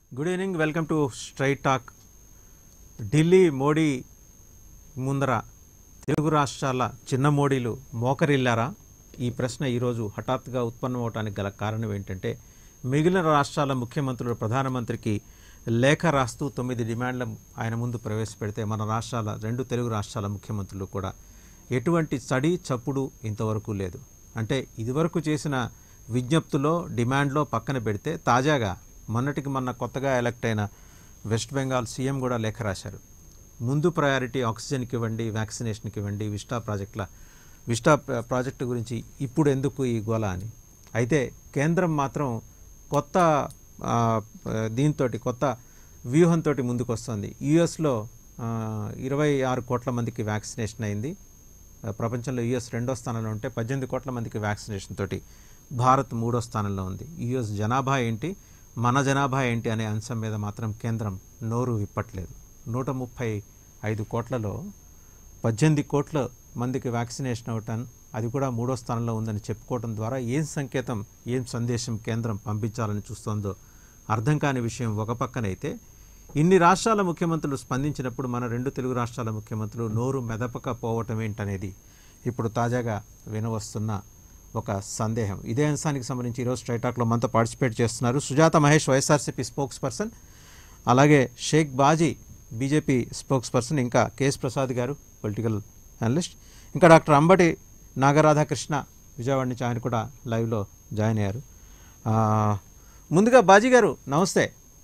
Good evening welcome to straight talk Delhi Modi ముందర తెలుగు రాష్ట్రాల చిన్న మోడీలు మోకరిల్లారా ఈ ప్రశ్న ఈరోజు హఠాత్తుగా ఉత్పన్నమవటానికి గల కారణం ఏంటంటే మిగిలిన రాష్ట్రాల ముఖ్యమంత్రులు ప్రధానమంత్రికి లేఖ రాస్తూ తొమ్మిది డిమాండ్ల ఆయన ముందు ప్రవేశపెడితే మన రాష్ట్రాల రెండు తెలుగు రాష్ట్రాల ముఖ్యమంత్రులు కూడా ఎటువంటి చడి చప్పుడు ఇంతవరకు లేదు అంటే ఇదివరకు చేసిన విజ్ఞప్తిలో డిమాండ్లో పక్కన పెడితే తాజాగా మొన్నటికి మొన్న కొత్తగా ఎలక్ట్ అయిన వెస్ట్ బెంగాల్ సీఎం కూడా లేఖ రాశారు ముందు ప్రయారిటీ ఆక్సిజన్కి ఇవ్వండి వ్యాక్సినేషన్కి ఇవ్వండి విస్టా ప్రాజెక్టుల విస్టా ప్ర- ప్రాజెక్టు గురించి ఇప్పుడు ఎందుకు ఈ గోల అని అయితే కేంద్రం మాత్రం కొత్త దీంతో కొత్త వ్యూహంతో ముందుకు వస్తుంది యుఎస్లో ఇరవై ఆరు కోట్ల మందికి వ్యాక్సినేషన్ అయింది ఆ, ప్రపంచంలో యుఎస్ రెండో స్థానంలో ఉంటే పద్దెనిమిది కోట్ల మందికి వ్యాక్సినేషన్ తోటి భారత్ మూడో స్థానంలో ఉంది యుఎస్ జనాభా ఏంటి మన జనాభా ఏంటి అనే అంశం మీద మాత్రం కేంద్రం నోరు విప్పట్లేదు నూట ముప్పై ఐదు కోట్లలో పద్దెనిమిది కోట్ల మందికి వ్యాక్సినేషన్ అవ్వటం అది కూడా మూడో స్థానంలో ఉందని చెప్పుకోవడం ద్వారా ఏం సంకేతం ఏం సందేశం కేంద్రం పంపించాలని చూస్తోందో అర్థం కాని విషయం ఒక పక్కనైతే ఇన్ని రాష్ట్రాల ముఖ్యమంత్రులు స్పందించినప్పుడు మన రెండు తెలుగు రాష్ట్రాల ముఖ్యమంత్రులు నోరు మెదపకపోవటం ఏంటనేది ఇప్పుడు తాజాగా వినవస్తున్న ఒక సందేహం ఇదే అంశానికి సంబంధించి ఈరోజు స్ట్రైట్ టాక్లో మనతో పార్టిసిపేట్ చేస్తున్నారు సుజాత మహేష్ వైఎస్ఆర్సీపీ స్పోక్స్ పర్సన్ అలాగే షేక్ బాజీ బీజేపీ స్పోక్స్ పర్సన్ ఇంకా K S Prasad garu political analyst ఇంకా డాక్టర్ అంబటి నాగరాధాకృష్ణ విజయవాడ నుంచి ఆయన కూడా లైవ్లో జాయిన్ అయ్యారు ఆ, ముందుగా బాజీ గారు నమస్తే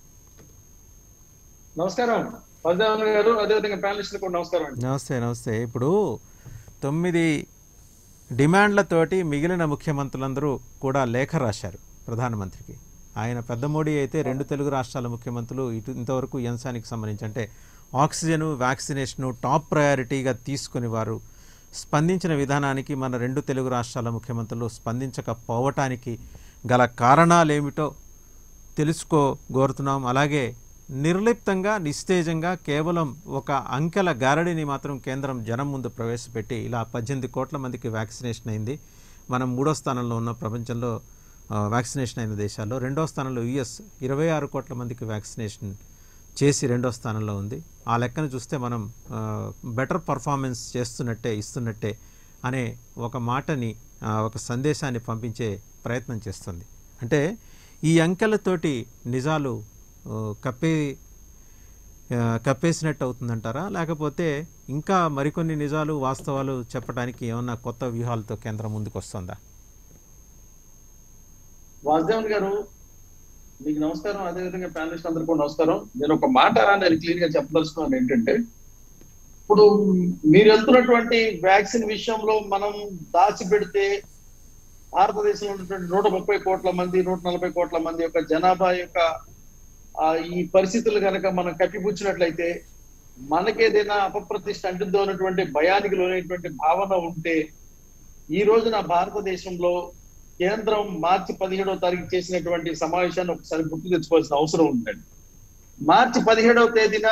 నమస్కారం పద్మనాభన్ గారు అదేవిధంగా ప్యానలిస్ట్ కూడా నమస్కారం అండి నమస్తే నమస్తే ఇప్పుడు తొమ్మిది డిమాండ్లతోటి మిగిలిన ముఖ్యమంత్రులందరూ కూడా లేఖ రాశారు ప్రధానమంత్రికి ఆయన పెద్ద మోడీ అయితే రెండు తెలుగు రాష్ట్రాల ముఖ్యమంత్రులు ఇటు ఇంతవరకు ఈ అంశానికి సంబంధించి అంటే ఆక్సిజన్ వ్యాక్సినేషను టాప్ ప్రయారిటీగా తీసుకుని వారు స్పందించిన విధానానికి మన రెండు తెలుగు రాష్ట్రాల ముఖ్యమంత్రులు స్పందించకపోవటానికి గల కారణాలేమిటో తెలుసుకో కోరుతున్నాం అలాగే నిర్లిప్తంగా నిస్తేజంగా కేవలం ఒక అంకెల గారడిని మాత్రం కేంద్రం జనం ముందు ప్రవేశపెట్టి ఇలా పద్దెనిమిది కోట్ల మందికి వ్యాక్సినేషన్ అయింది మనం మూడో స్థానంలో ఉన్న ప్రపంచంలో ఆ, వ్యాక్సినేషన్ అయిన దేశాల్లో రెండో స్థానంలో యుఎస్ ఇరవై ఆరు కోట్ల మందికి వ్యాక్సినేషన్ చేసి రెండో స్థానంలో ఉంది ఆ లెక్కను చూస్తే మనం బెటర్ పర్ఫార్మెన్స్ చేస్తున్నట్టే ఇస్తున్నట్టే అనే ఒక మాటని ఆ, ఒక సందేశాన్ని పంపించే ప్రయత్నం చేస్తుంది అంటే ఈ అంకెలతోటి నిజాలు ఆ, కప్పే ఆ, కప్పేసినట్టు అవుతుందంటారా లేకపోతే ఇంకా మరికొన్ని నిజాలు వాస్తవాలు చెప్పడానికి ఏమన్నా కొత్త వ్యూహాలతో కేంద్రం ముందుకు వస్తుందా వాసుదేవన్ గారు మీకు నమస్కారం అదేవిధంగా ప్యానలిస్ట్ అందరికీ కూడా నమస్కారం నేను ఒక మాట నేను క్లియర్ గా చెప్పదలుచుకున్నాను ఏంటంటే ఇప్పుడు మీరు వెళ్తున్నటువంటి వ్యాక్సిన్ విషయంలో మనం దాచిపెడితే భారతదేశంలో ఉన్నటువంటి నూట ముప్పై కోట్ల మంది నూట నలభై కోట్ల మంది యొక్క జనాభా యొక్క ఆ, ఈ పరిస్థితులు కనుక మనం కప్పిపుచ్చినట్లయితే మనకేదైనా అపప్రతిష్ట అంటుద్దో అన్నటువంటి భయానికి లోనైనటువంటి భావన ఉంటే ఈ రోజున భారతదేశంలో కేంద్రం మార్చి పదిహేడవ తారీఖు చేసినటువంటి సమావేశాన్ని ఒకసారి గుర్తు తెచ్చుకోవాల్సిన అవసరం ఉందండి మార్చి పదిహేడవ తేదీన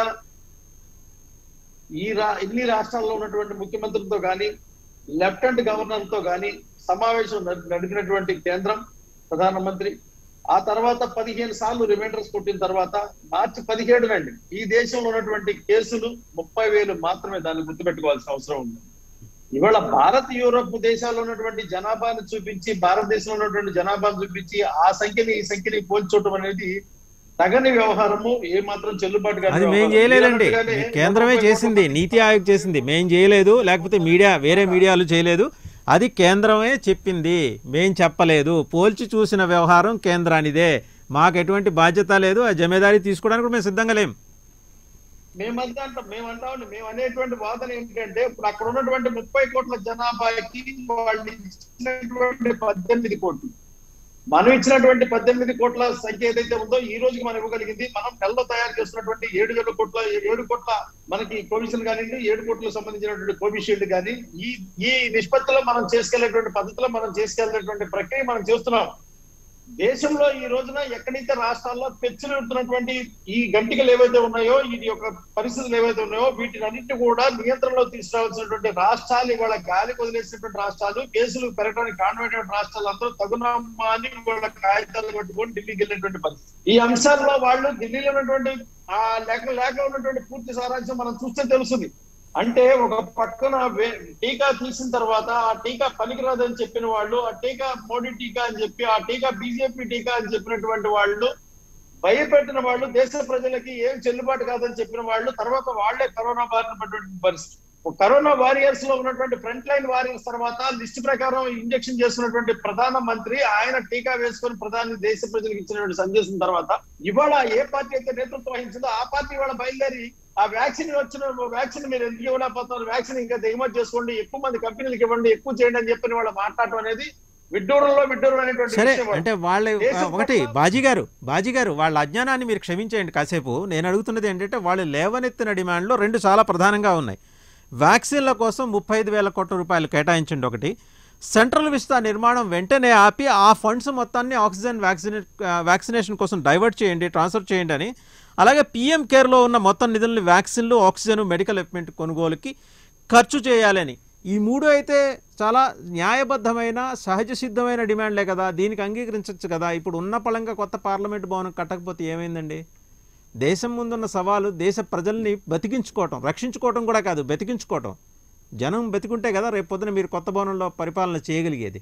ఈ రా ఇన్ని రాష్ట్రాల్లో ఉన్నటువంటి ముఖ్యమంత్రులతో కానీ లెఫ్టినెంట్ గవర్నర్ తో కానీ సమావేశం నడి- నడిపినటువంటి కేంద్రం ప్రధానమంత్రి ఆ తర్వాత పదిహేను సార్లు రిమైండర్స్ కొట్టిన తర్వాత మార్చి పదిహేడునండి ఈ దేశంలో ఉన్నటువంటి కేసులు ముప్పై వేలు మాత్రమే దాన్ని గుర్తుపెట్టుకోవాల్సిన అవసరం ఉంది ఇవాళ భారత్ యూరోప్ దేశాల్లో ఉన్నటువంటి జనాభాను చూపించి భారతదేశంలో ఉన్నటువంటి జనాభాను చూపించి ఆ సంఖ్యని ఈ సంఖ్యని పోల్చోవటం అనేది తగని వ్యవహారము ఏ మాత్రం చెల్లుబాటు కాని అది మేము వ్యవహారం. చేయలేదండి మీరన్నట్టుగానే కేంద్రమే ముప్పై చేసింది కోట్ల నీతి ఆయోగ్ చేసింది మేం చేయలేదు లేకపోతే మీడియా వేరే మీడియాలు చేయలేదు అది కేంద్రమే చెప్పింది మేం చెప్పలేదు పోల్చి చూసిన వ్యవహారం కేంద్రానిదే మాకు ఎటువంటి బాధ్యత లేదు ఆ జమేదారీ తీసుకోవడానికి కూడా మేము సిద్ధంగా లేం మేమంతా అంటాం మేము అంటామండి మేము అనేటువంటి వాదన ఏంటంటే ఇప్పుడు అక్కడ ఉన్నటువంటి ముప్పై కోట్ల జనాభాకి వాళ్ళు ఇచ్చినటువంటి పద్దెనిమిది కోట్లు మనం ఇచ్చినటువంటి పద్దెనిమిది కోట్ల సంఖ్య ఏదైతే ఉందో ఈ రోజుకి మనం ఇవ్వగలిగింది మనం నెలలో తయారు చేస్తున్నటువంటి ఏడు వేల కోట్ల ఏడు కోట్ల మనకి కోవిషీల్డ్ కానివ్వండి ఏడు కోట్లకు సంబంధించినటువంటి కోవిషీల్డ్ కానీ ఈ ఈ నిష్పత్తిలో మనం చేసుకెళ్లేటువంటి పద్ధతిలో మనం చేసుకెళ్లేటువంటి ప్రక్రియ మనం చేస్తున్నాం దేశంలో ఈ రోజున ఎక్కడైతే రాష్ట్రాల్లో పెచ్చులుతున్నటువంటి ఈ గంటికలు ఏవైతే ఉన్నాయో వీటి యొక్క పరిస్థితులు ఏవైతే ఉన్నాయో వీటిని అన్నింటి కూడా నియంత్రణలో తీసుకురావాల్సినటువంటి రాష్ట్రాలు ఇవాళ గాలి వదిలేసినటువంటి రాష్ట్రాలు కేసులు పెరగడానికి కారణమైనటువంటి రాష్ట్రాలు అందరూ తగునమ్మా అని వాళ్ళ కాగితాలు పట్టుకొని ఢిల్లీకి వెళ్ళినటువంటి పరిస్థితి ఈ అంశాల్లో వాళ్ళు ఢిల్లీలో ఉన్నటువంటి ఆ లేఖ లేఖ ఉన్నటువంటి పూర్తి సారాంశం మనం చూస్తే తెలుస్తుంది అంటే ఒక పక్కన వే- టీకా తీసిన తర్వాత ఆ టీకా పనికిరాదని చెప్పిన వాళ్ళు ఆ టీకా మోడీ టీకా అని చెప్పి ఆ టీకా బీజేపీ టీకా అని చెప్పినటువంటి వాళ్ళు భయపెట్టిన వాళ్ళు దేశ ప్రజలకి ఏం చెల్లుబాటు కాదని చెప్పిన వాళ్ళు తర్వాత వాళ్లే కరోనా బారిన పడినటువంటి పరిస్థితి ఒక కరోనా వారియర్స్ లో ఉన్నటువంటి ఫ్రంట్ లైన్ వారియర్స్ తర్వాత లిస్ట్ ప్రకారం ఇంజెక్షన్ చేస్తున్నటువంటి ప్రధాన మంత్రి ఆయన టీకా వేసుకొని ప్రధాని దేశ ప్రజలకు ఇచ్చినటువంటి సందేశం తర్వాత ఇవాళ ఏ పార్టీ అయితే నేతృత్వం వహించిందో ఆ పార్టీ ఇవాళ బయలుదేరి ఆ వ్యాక్సిన్ వచ్చిన వ్యాక్సిన్ మీరు ఎందుకు ఇవ్వలేకపోతున్నారు వ్యాక్సిన్ ఇంకా దిగుమతి చేసుకోండి ఎక్కువ మంది కంపెనీలకు ఇవ్వండి ఎక్కువ చేయండి అని చెప్పి వాళ్ళు మాట్లాడటం అనేది విడ్డూరంలో విడ్డూరం అనేటువంటి సరే విషయం. అంటే వాళ్ళ దేశం ఒకటి పట్ల- బాజీ గారు బాజీ గారు వాళ్ళ అజ్ఞానాన్ని మీరు క్షమించేయండి కాసేపు నేను అడుగుతున్నది ఏంటంటే వాళ్ళు లేవనెత్తిన డిమాండ్లో రెండు చాలా ప్రధానంగా ఉన్నాయి వ్యాక్సిన్ల కోసం ముప్పై ఐదు వేల కోట్ల రూపాయలు కేటాయించండి ఒకటి సెంట్రల్ విస్తా నిర్మాణం వెంటనే ఆపి ఆ ఫండ్స్ మొత్తాన్ని ఆక్సిజన్ వ్యాక్సినే వ్యాక్సినేషన్ కోసం డైవర్ట్ చేయండి ట్రాన్స్ఫర్ చేయండి అని అలాగే పీఎం కేర్లో ఉన్న మొత్తం నిధులను వ్యాక్సిన్లు ఆక్సిజన్ మెడికల్ ఎక్విప్మెంట్ కొనుగోలుకి ఖర్చు చేయాలని ఈ మూడు అయితే చాలా న్యాయబద్ధమైన సహజ సిద్ధమైన డిమాండ్లే కదా దీనికి అంగీకరించవచ్చు కదా ఇప్పుడు ఉన్న పళంగా కొత్త పార్లమెంట్ భవనం కట్టకపోతే ఏమైందండి దేశం ముందున్న సవాలు దేశ ప్రజల్ని బతికించుకోవటం రక్షించుకోవటం కూడా కాదు బతికించుకోవటం జనం బతికుంటే కదా రేపు పొద్దున మీరు కొత్త భవనంలో పరిపాలన చేయగలిగేది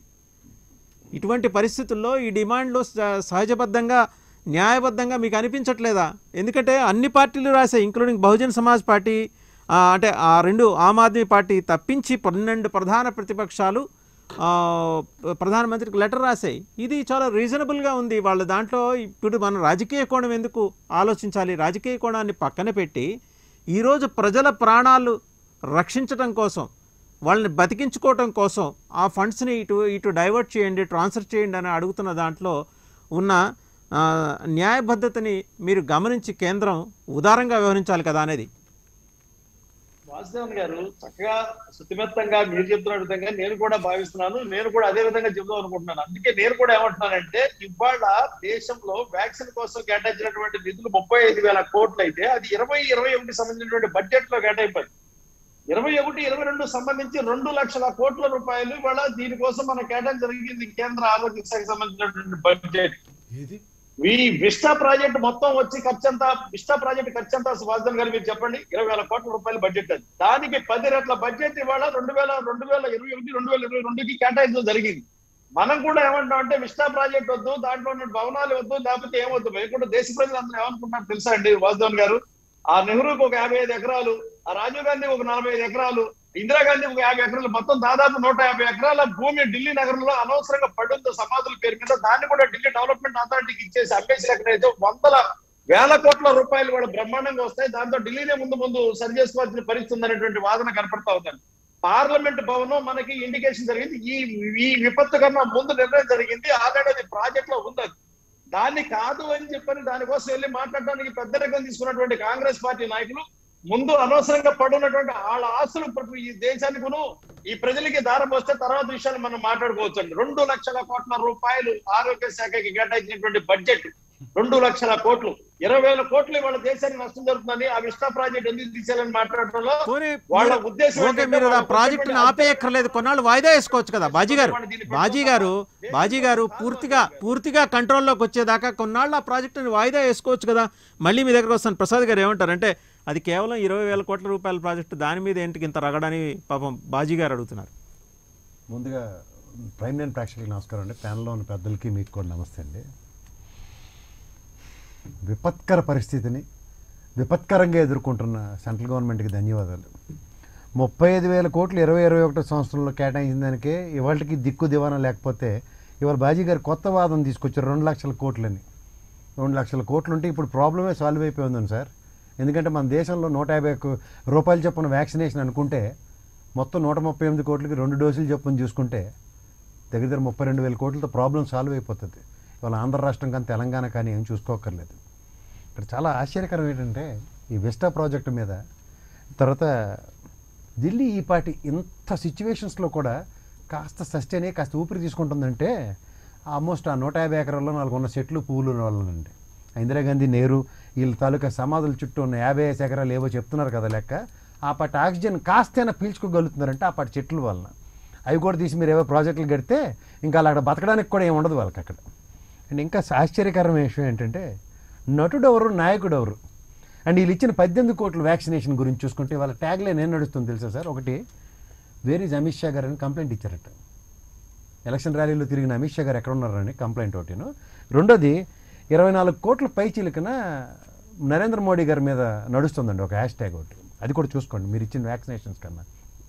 ఇటువంటి పరిస్థితుల్లో ఈ డిమాండ్లు స- సహజబద్ధంగా న్యాయబద్ధంగా మీకు అనిపించట్లేదా ఎందుకంటే అన్ని పార్టీలు రాసాయి ఇంక్లూడింగ్ బహుజన్ సమాజ్ పార్టీ ఆ, అంటే ఆ రెండు ఆమ్ ఆద్మీ పార్టీ తప్పించి పన్నెండు ప్రధాన ప్రతిపక్షాలు ఆ, ప్రధానమంత్రికి లెటర్ రాసాయి ఇది చాలా రీజనబుల్గా ఉంది వాళ్ళ దాంట్లో ఇప్పుడు మన రాజకీయ కోణం ఎందుకు ఆలోచించాలి రాజకీయ కోణాన్ని పక్కన పెట్టి ఈరోజు ప్రజల ప్రాణాలు రక్షించడం కోసం వాళ్ళని బతికించుకోవటం కోసం ఆ ఫండ్స్ని ఇటు ఇటు డైవర్ట్ చేయండి ట్రాన్స్ఫర్ చేయండి అని అడుగుతున్న దాంట్లో ఉన్న ఆ, న్యాయబద్ధతని మీరు గమనించి కేంద్రం ఉదారంగా వ్యవహరించాలి కదా అనేది వాసుదేవన్ గారు చక్కగా శుతిమెత్తంగా మీరు చెప్తున్న విధంగా నేను కూడా భావిస్తున్నాను నేను కూడా అదే విధంగా చెప్దాం అనుకుంటున్నాను అందుకే నేను కూడా ఏమంటున్నానంటే ఇవాళ దేశంలో వ్యాక్సిన్ కోసం కేటాయించినటువంటి నిధులు ముప్పై ఐదు వేల కోట్లు అయితే అది ఇరవై ఇరవై ఒకటి సంబంధించినటువంటి బడ్జెట్ లో కేటాయింపారు ఇరవై ఒకటి ఇరవై రెండు సంబంధించి రెండు లక్షల కోట్ల రూపాయలు ఇవాళ దీనికోసం మన కేటాయించ జరిగింది కేంద్ర ఆరోగ్య శాఖకు సంబంధించినటువంటి బడ్జెట్ ఏది ఈ విస్టా ప్రాజెక్ట్ మొత్తం వచ్చి ఖర్చు ఎంత విస్టా ప్రాజెక్ట్ ఖర్చు ఎంత సుభాష్ గారు మీరు చెప్పండి ఇరవై వేల కోట్ల రూపాయల బడ్జెట్ అది దానికి పది రెట్ల బడ్జెట్ ఇవాళ రెండు వేల రెండు వేల ఇరవై ఒకటి రెండు వేల ఇరవై రెండుకి కేటాయించడం జరిగింది మనం కూడా ఏమంటాం అంటే విస్టా ప్రాజెక్ట్ వద్దు దాంట్లో ఉన్న భవనాలు వద్దు లేకపోతే ఏమొద్దు మేము కూడా దేశ ప్రజలు అందరూ ఏమనుకుంటున్నారు తెలుసా అండి వాసుదేవన్ గారు ఆ నెహ్రూకి ఒక యాభై ఐదు ఎకరాలు ఆ రాజీవ్ గాంధీ ఒక నలభై ఐదు ఎకరాలు ఇందిరాగాంధీ ఒక యాభై ఎకరాలు మొత్తం దాదాపు నూట యాభై ఎకరాల భూమి ఢిల్లీ నగరంలో అనవసరంగా పడుందో సమాధుల పేరు మీద దాన్ని కూడా ఢిల్లీ డెవలప్మెంట్ అథారిటీకి ఇచ్చేసి అమ్మేసి ఎక్కడైతే వందల వేల కోట్ల రూపాయలు కూడా బ్రహ్మాండంగా వస్తాయి దాంతో ఢిల్లీనే ముందు ముందు సరి చేసుకోవాల్సిన పరిస్థితి ఉందనేటువంటి వాదన కనపడతా అవుతాను పార్లమెంట్ భవనం మనకి ఇండికేషన్ జరిగింది ఈ ఈ విపత్తు కన్నా ముందు నిర్ణయం జరిగింది ఆల్రెడీ అది ప్రాజెక్ట్ లో ఉంది అది. దాన్ని కాదు అని చెప్పని దానికోసం వెళ్ళి మాట్లాడడానికి పెద్ద రకం తీసుకున్నటువంటి కాంగ్రెస్ పార్టీ నాయకులు ముందు అనవసరంగా పడున్నటువంటి వాళ్ళ ఆస్తులు ప్ర- ఈ దేశానికిను ఈ ప్రజలకి దారం వస్తే తర్వాత విషయాలు మనం మాట్లాడుకోవచ్చు అండి రెండు లక్షల కోట్ల రూపాయలు ఆరోగ్య శాఖకి కేటాయించినటువంటి బడ్జెట్ రెండు లక్షల కోట్లు ఇరవై వేల కోట్లు వాళ్ళ దేశానికి నష్టం జరుగుతుందని ఆ విస్టా ప్రాజెక్ట్ ఎందుకు తీసేయాలని మాట్లాడటంలో పోనీ వాళ్ళ మీరు- ఉద్దేశం ఓకే ఏంటంటే మీరు ఆ వాళ్ళకు ప్రాజెక్టుని వచ్చేటువంటి ఆపేయక్కర్లేదు కొన్నాళ్ళు వాయిదా వేసుకోవచ్చు కదా బాజీ గారు బాజీ గారు బాజీ గారు పూర్తిగా పూర్తిగా కంట్రోల్లోకి వచ్చేదాకా కొన్నాళ్ళు ఆ ప్రాజెక్టుని వాయిదా వేసుకోవచ్చు కదా మళ్ళీ మీ దగ్గరకు వస్తాను ప్రసాద్ గారు ఏమంటారు అంటే అది కేవలం ఇరవై వేల కోట్ల రూపాయల ప్రాజెక్టు దాని మీద ఏంటికి ఇంత రగడని పాపం బాజీ గారు అడుగుతున్నారు ముందుగా ప్రైమ్ లైన్ ప్రేక్షకులకు నమస్కారం అండి ప్యానల్లో ఉన్న పెద్దలకి మీకు కూడా నమస్తే అండి విపత్కర పరిస్థితిని విపత్కరంగా ఎదుర్కొంటున్న సెంట్రల్ గవర్నమెంట్కి ధన్యవాదాలు ముప్పై ఐదు వేల కోట్లు ఇరవై ఇరవై ఒకటో సంవత్సరంలో కేటాయించిన దానికే ఇవాళకి దిక్కు దివానా లేకపోతే ఇవాళ బాజీ గారు కొత్త వాదన తీసుకొచ్చారు రెండు లక్షల కోట్లని రెండు లక్షల కోట్లు ఉంటే ఇప్పుడు ప్రాబ్లమే సాల్వ్ అయిపోయి ఉందండి సార్ ఎందుకంటే మన దేశంలో నూట యాభై ఒక్క రూపాయలు చొప్పున వ్యాక్సినేషన్ అనుకుంటే మొత్తం నూట ముప్పై ఎనిమిది కోట్లకి రెండు డోసులు చొప్పున చూసుకుంటే దగ్గర దగ్గర ముప్పై రెండు వేల కోట్లతో ప్రాబ్లం సాల్వ్ అయిపోతుంది ఇవాళ ఆంధ్ర రాష్ట్రం కానీ తెలంగాణ కానీ ఏం చూసుకోక్కర్లేదు ఇక్కడ చాలా ఆశ్చర్యకరం ఏంటంటే ఈ విస్టా ప్రాజెక్టు మీద తర్వాత ఢిల్లీ ఈ పార్టీ ఇంత సిచ్యువేషన్స్లో కూడా కాస్త సస్టైన్ అయ్యి కాస్త ఊపిరి తీసుకుంటుందంటే ఆల్మోస్ట్ ఆ నూట యాభై ఎకరాల్లో నాలుగు ఉన్న చెట్లు పువ్వులు వాళ్ళనండి ఇందిరాగాంధీ నెహ్రూ వీళ్ళ తాలూకా సమాధుల చుట్టూ ఉన్న యాభై ఐదు ఎకరాలు ఏవో చెప్తున్నారు కదా లెక్క ఆ పాటి ఆక్సిజన్ కాస్తైనా పీల్చుకోగలుగుతున్నారంటే ఆ పాటి చెట్లు వలన అవి కూడా తీసి మీరు ఏవో ప్రాజెక్టులు కడితే ఇంకా అలా అక్కడ బతకడానికి కూడా ఏమి ఉండదు వాళ్ళకి అక్కడ అండ్ ఇంకా ఆశ్చర్యకరమైన విషయం ఏంటంటే నటుడు ఎవరు నాయకుడు ఎవరు అండ్ వీళ్ళు ఇచ్చిన పద్దెనిమిది కోట్ల వ్యాక్సినేషన్ గురించి చూసుకుంటే వాళ్ళ ట్యాగ్ లైన్ ఏం నడుస్తుంది తెలుసా సార్ ఒకటి వేర్ ఈజ్ అమిత్ షా గారు అని కంప్లైంట్ ఇచ్చారట ఎలక్షన్ ర్యాలీలో తిరిగిన అమిత్ షా గారు ఎక్కడ ఉన్నారని కంప్లైంట్ ఒకటిను రెండోది ఇరవై నాలుగు కోట్ల పై చిలుకన నరేంద్ర మోడీ గారి మీద నడుస్తుందండి ఒక హ్యాష్ ట్యాగ్ ఒకటి అది కూడా చూసుకోండి మీరు ఇచ్చిన వ్యాక్సినేషన్స్ కన్నా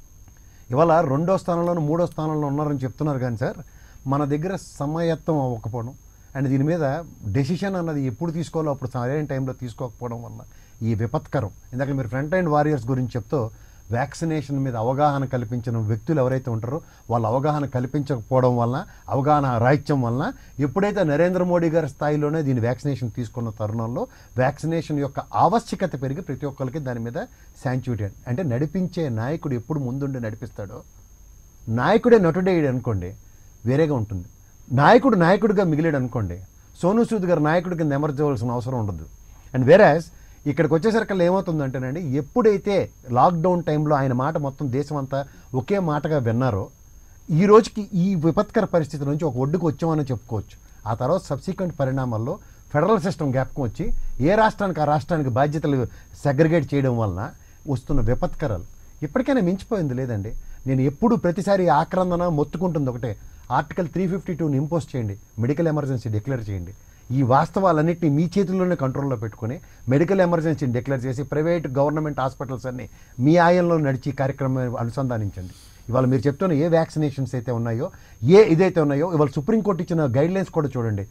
ఇవాళ రెండో స్థానంలోనూ మూడో స్థానంలో ఉన్నారని చెప్తున్నారు కానీ సార్ మన దగ్గర సమయత్వం అవ్వకపోవడం అండ్ దీని మీద డెసిషన్ అన్నది ఎప్పుడు తీసుకోవాలో అప్పుడు సరైన టైంలో తీసుకోకపోవడం వల్ల ఈ విపత్కరం ఇందాక మీరు ఫ్రంట్ అండ్ వారియర్స్ గురించి చెప్తూ వ్యాక్సినేషన్ మీద అవగాహన కల్పించిన వ్యక్తులు ఎవరైతే ఉంటారో వాళ్ళ అవగాహన కల్పించకపోవడం వలన అవగాహన రాహిత్యం వలన ఎప్పుడైతే నరేంద్ర మోడీ గారి స్థాయిలోనే దీని వ్యాక్సినేషన్ తీసుకున్న తరుణంలో వ్యాక్సినేషన్ యొక్క ఆవశ్యకత పెరిగి ప్రతి ఒక్కరికి దాని మీద శాంచుటీ అంటే నడిపించే నాయకుడు ఎప్పుడు ముందుండి నడిపిస్తాడో నాయకుడే నటుడేయడు అనుకోండి వేరేగా ఉంటుంది నాయకుడు నాయకుడిగా మిగిలాడు అనుకోండి సోను సూద్ గారు నాయకుడి కింద ఎమర్చవలసిన అవసరం ఉండదు అండ్ వేరాజ్ ఇక్కడికి వచ్చేసరికి ఏమవుతుందంటేనండి ఎప్పుడైతే లాక్డౌన్ టైంలో ఆయన మాట మొత్తం దేశం అంతా ఒకే మాటగా విన్నారో ఈ రోజుకి ఈ విపత్కర పరిస్థితి నుంచి ఒక ఒడ్డుకు వచ్చామని చెప్పుకోవచ్చు ఆ తర్వాత సబ్సిక్వెంట్ పరిణామాల్లో ఫెడరల్ సిస్టమ్ జ్ఞాపకం వచ్చి ఏ రాష్ట్రానికి ఆ రాష్ట్రానికి బాధ్యతలు సెగ్రిగేట్ చేయడం వలన వస్తున్న విపత్కరాలు ఇప్పటికైనా మించిపోయింది లేదండి నేను ఎప్పుడు ప్రతిసారి ఆక్రందన మొత్తుకుంటుంది ఒకటే ఆర్టికల్ త్రీ ఫిఫ్టీ టూని ఇంపోజ్ చేయండి మెడికల్ ఎమర్జెన్సీ డిక్లేర్ చేయండి ఈ వాస్తవాలన్నింటినీ మీ చేతుల్లోనే కంట్రోల్లో పెట్టుకొని మెడికల్ ఎమర్జెన్సీని డిక్లేర్ చేసి ప్రైవేట్ గవర్నమెంట్ హాస్పిటల్స్ అన్ని మీ ఆయంలో నడిచి ఈ కార్యక్రమం అనుసంధానించండి ఇవాళ మీరు చెప్తున్న ఏ వ్యాక్సినేషన్స్ అయితే ఉన్నాయో ఏ ఇదైతే ఉన్నాయో ఇవాళ సుప్రీంకోర్టు ఇచ్చిన గైడ్ లైన్స్ కూడా చూడండి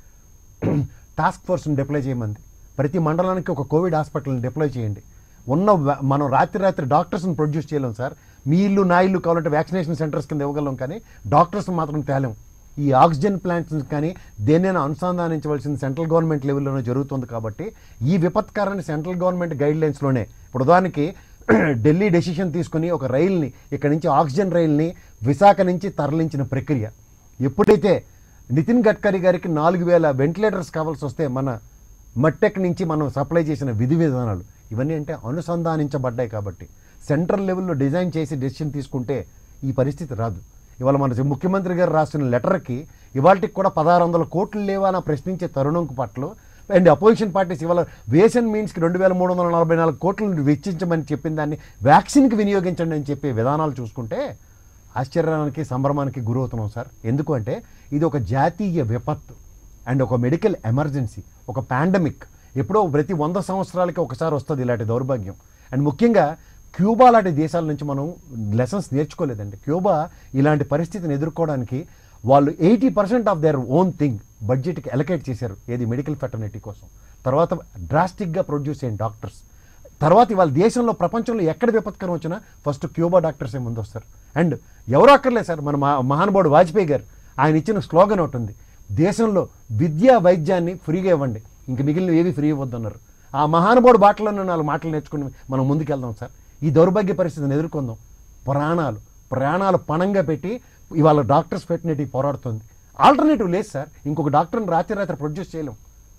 టాస్క్ ఫోర్స్ని డిప్లాయ్ చేయమంది ప్రతి మండలానికి ఒక కోవిడ్ హాస్పిటల్ని డిప్లాయ్ చేయండి ఉన్న వ్య- మనం రాత్రి రాత్రి డాక్టర్స్ని ప్రొడ్యూస్ చేయలేం సార్ మీ ఇల్లు నా ఇల్లు కావాలంటే వ్యాక్సినేషన్ సెంటర్స్ కింద ఇవ్వగలం కానీ డాక్టర్స్ మాత్రం తేలేం ఈ ఆక్సిజన్ ప్లాంట్స్ కానీ దేన్నైనా అనుసంధానించవలసింది సెంట్రల్ గవర్నమెంట్ లెవెల్లోనే జరుగుతుంది కాబట్టి ఈ విపత్కారాన్ని సెంట్రల్ గవర్నమెంట్ గైడ్ లైన్స్లోనే ఇప్పుడు ఉదాహరణకి ఢిల్లీ డెసిషన్ తీసుకుని ఒక రైల్ని ఇక్కడ నుంచి ఆక్సిజన్ రైల్ని విశాఖ నుంచి తరలించిన ప్రక్రియ ఎప్పుడైతే నితిన్ గడ్కరీ గారికి నాలుగు వేల వెంటిలేటర్స్ కావాల్సి వస్తే మన మట్టెక్ నుంచి మనం సప్లై చేసిన విధి విధానాలు ఇవన్నీ అంటే అనుసంధానించబడ్డాయి కాబట్టి సెంట్రల్ లెవెల్లో డిజైన్ చేసి డెసిషన్ తీసుకుంటే ఈ పరిస్థితి రాదు ఇవాళ మన ముఖ్యమంత్రి గారు రాసిన లెటర్కి ఇవాళకి కూడా పదహారు వందల కోట్లు లేవా అని ప్రశ్నించే తరుణం పట్ల అండ్ అపోజిషన్ పార్టీస్ ఇవాళ వేసన్ మీన్స్కి రెండు వేల మూడు వందల నలభై నాలుగు కోట్లను వెచ్చించమని చెప్పిన దాన్ని వ్యాక్సిన్కి వినియోగించండి అని చెప్పే విధానాలు చూసుకుంటే ఆశ్చర్యానికి సంభ్రమానికి గురవుతున్నాం సార్ ఎందుకు అంటే ఇది ఒక జాతీయ విపత్తు అండ్ ఒక మెడికల్ ఎమర్జెన్సీ ఒక పాండమిక్ ఎప్పుడో ప్రతి వంద సంవత్సరాలకి ఒకసారి వస్తుంది ఇలాంటి దౌర్భాగ్యం అండ్ ముఖ్యంగా క్యూబా లాంటి దేశాల నుంచి మనం లెసన్స్ నేర్చుకోలేదండి క్యూబా ఇలాంటి పరిస్థితిని ఎదుర్కోవడానికి వాళ్ళు eighty percent of their own thing బడ్జెట్కి ఎలకేట్ చేశారు ఏది మెడికల్ ఫెటర్నిటీ కోసం తర్వాత డ్రాస్టిక్గా ప్రొడ్యూస్ అయిన డాక్టర్స్ తర్వాత ఇవాళ దేశంలో ప్రపంచంలో ఎక్కడ విపత్కరం వచ్చినా ఫస్ట్ క్యూబా డాక్టర్సే ముందు వస్తారు అండ్ ఎవరు అక్కర్లేదు సార్ మన మా మహానుభావుడు వాజ్పేయి గారు ఆయన ఇచ్చిన స్లోగన్ ఒకటి ఉంది దేశంలో విద్యా వైద్యాన్ని ఫ్రీగా ఇవ్వండి ఇంక మిగిలిన ఏవి ఫ్రీ ఇవ్వద్దన్నారు ఆ మహానుభావుడు బాటలోనే నాలుగు మాటలు నేర్చుకుని మనం ముందుకెళ్దాం సార్ ఈ దౌర్భాగ్య పరిస్థితిని ఎదుర్కొందాం ప్రాణాలు ప్రాణాలు పణంగా పెట్టి ఇవాళ డాక్టర్స్ ఫెటర్నిటీ పోరాడుతుంది ఆల్టర్నేటివ్ లేదు సార్ ఇంకొక డాక్టర్ని రాత్రి రాత్రి ప్రొడ్యూస్ చేయలేం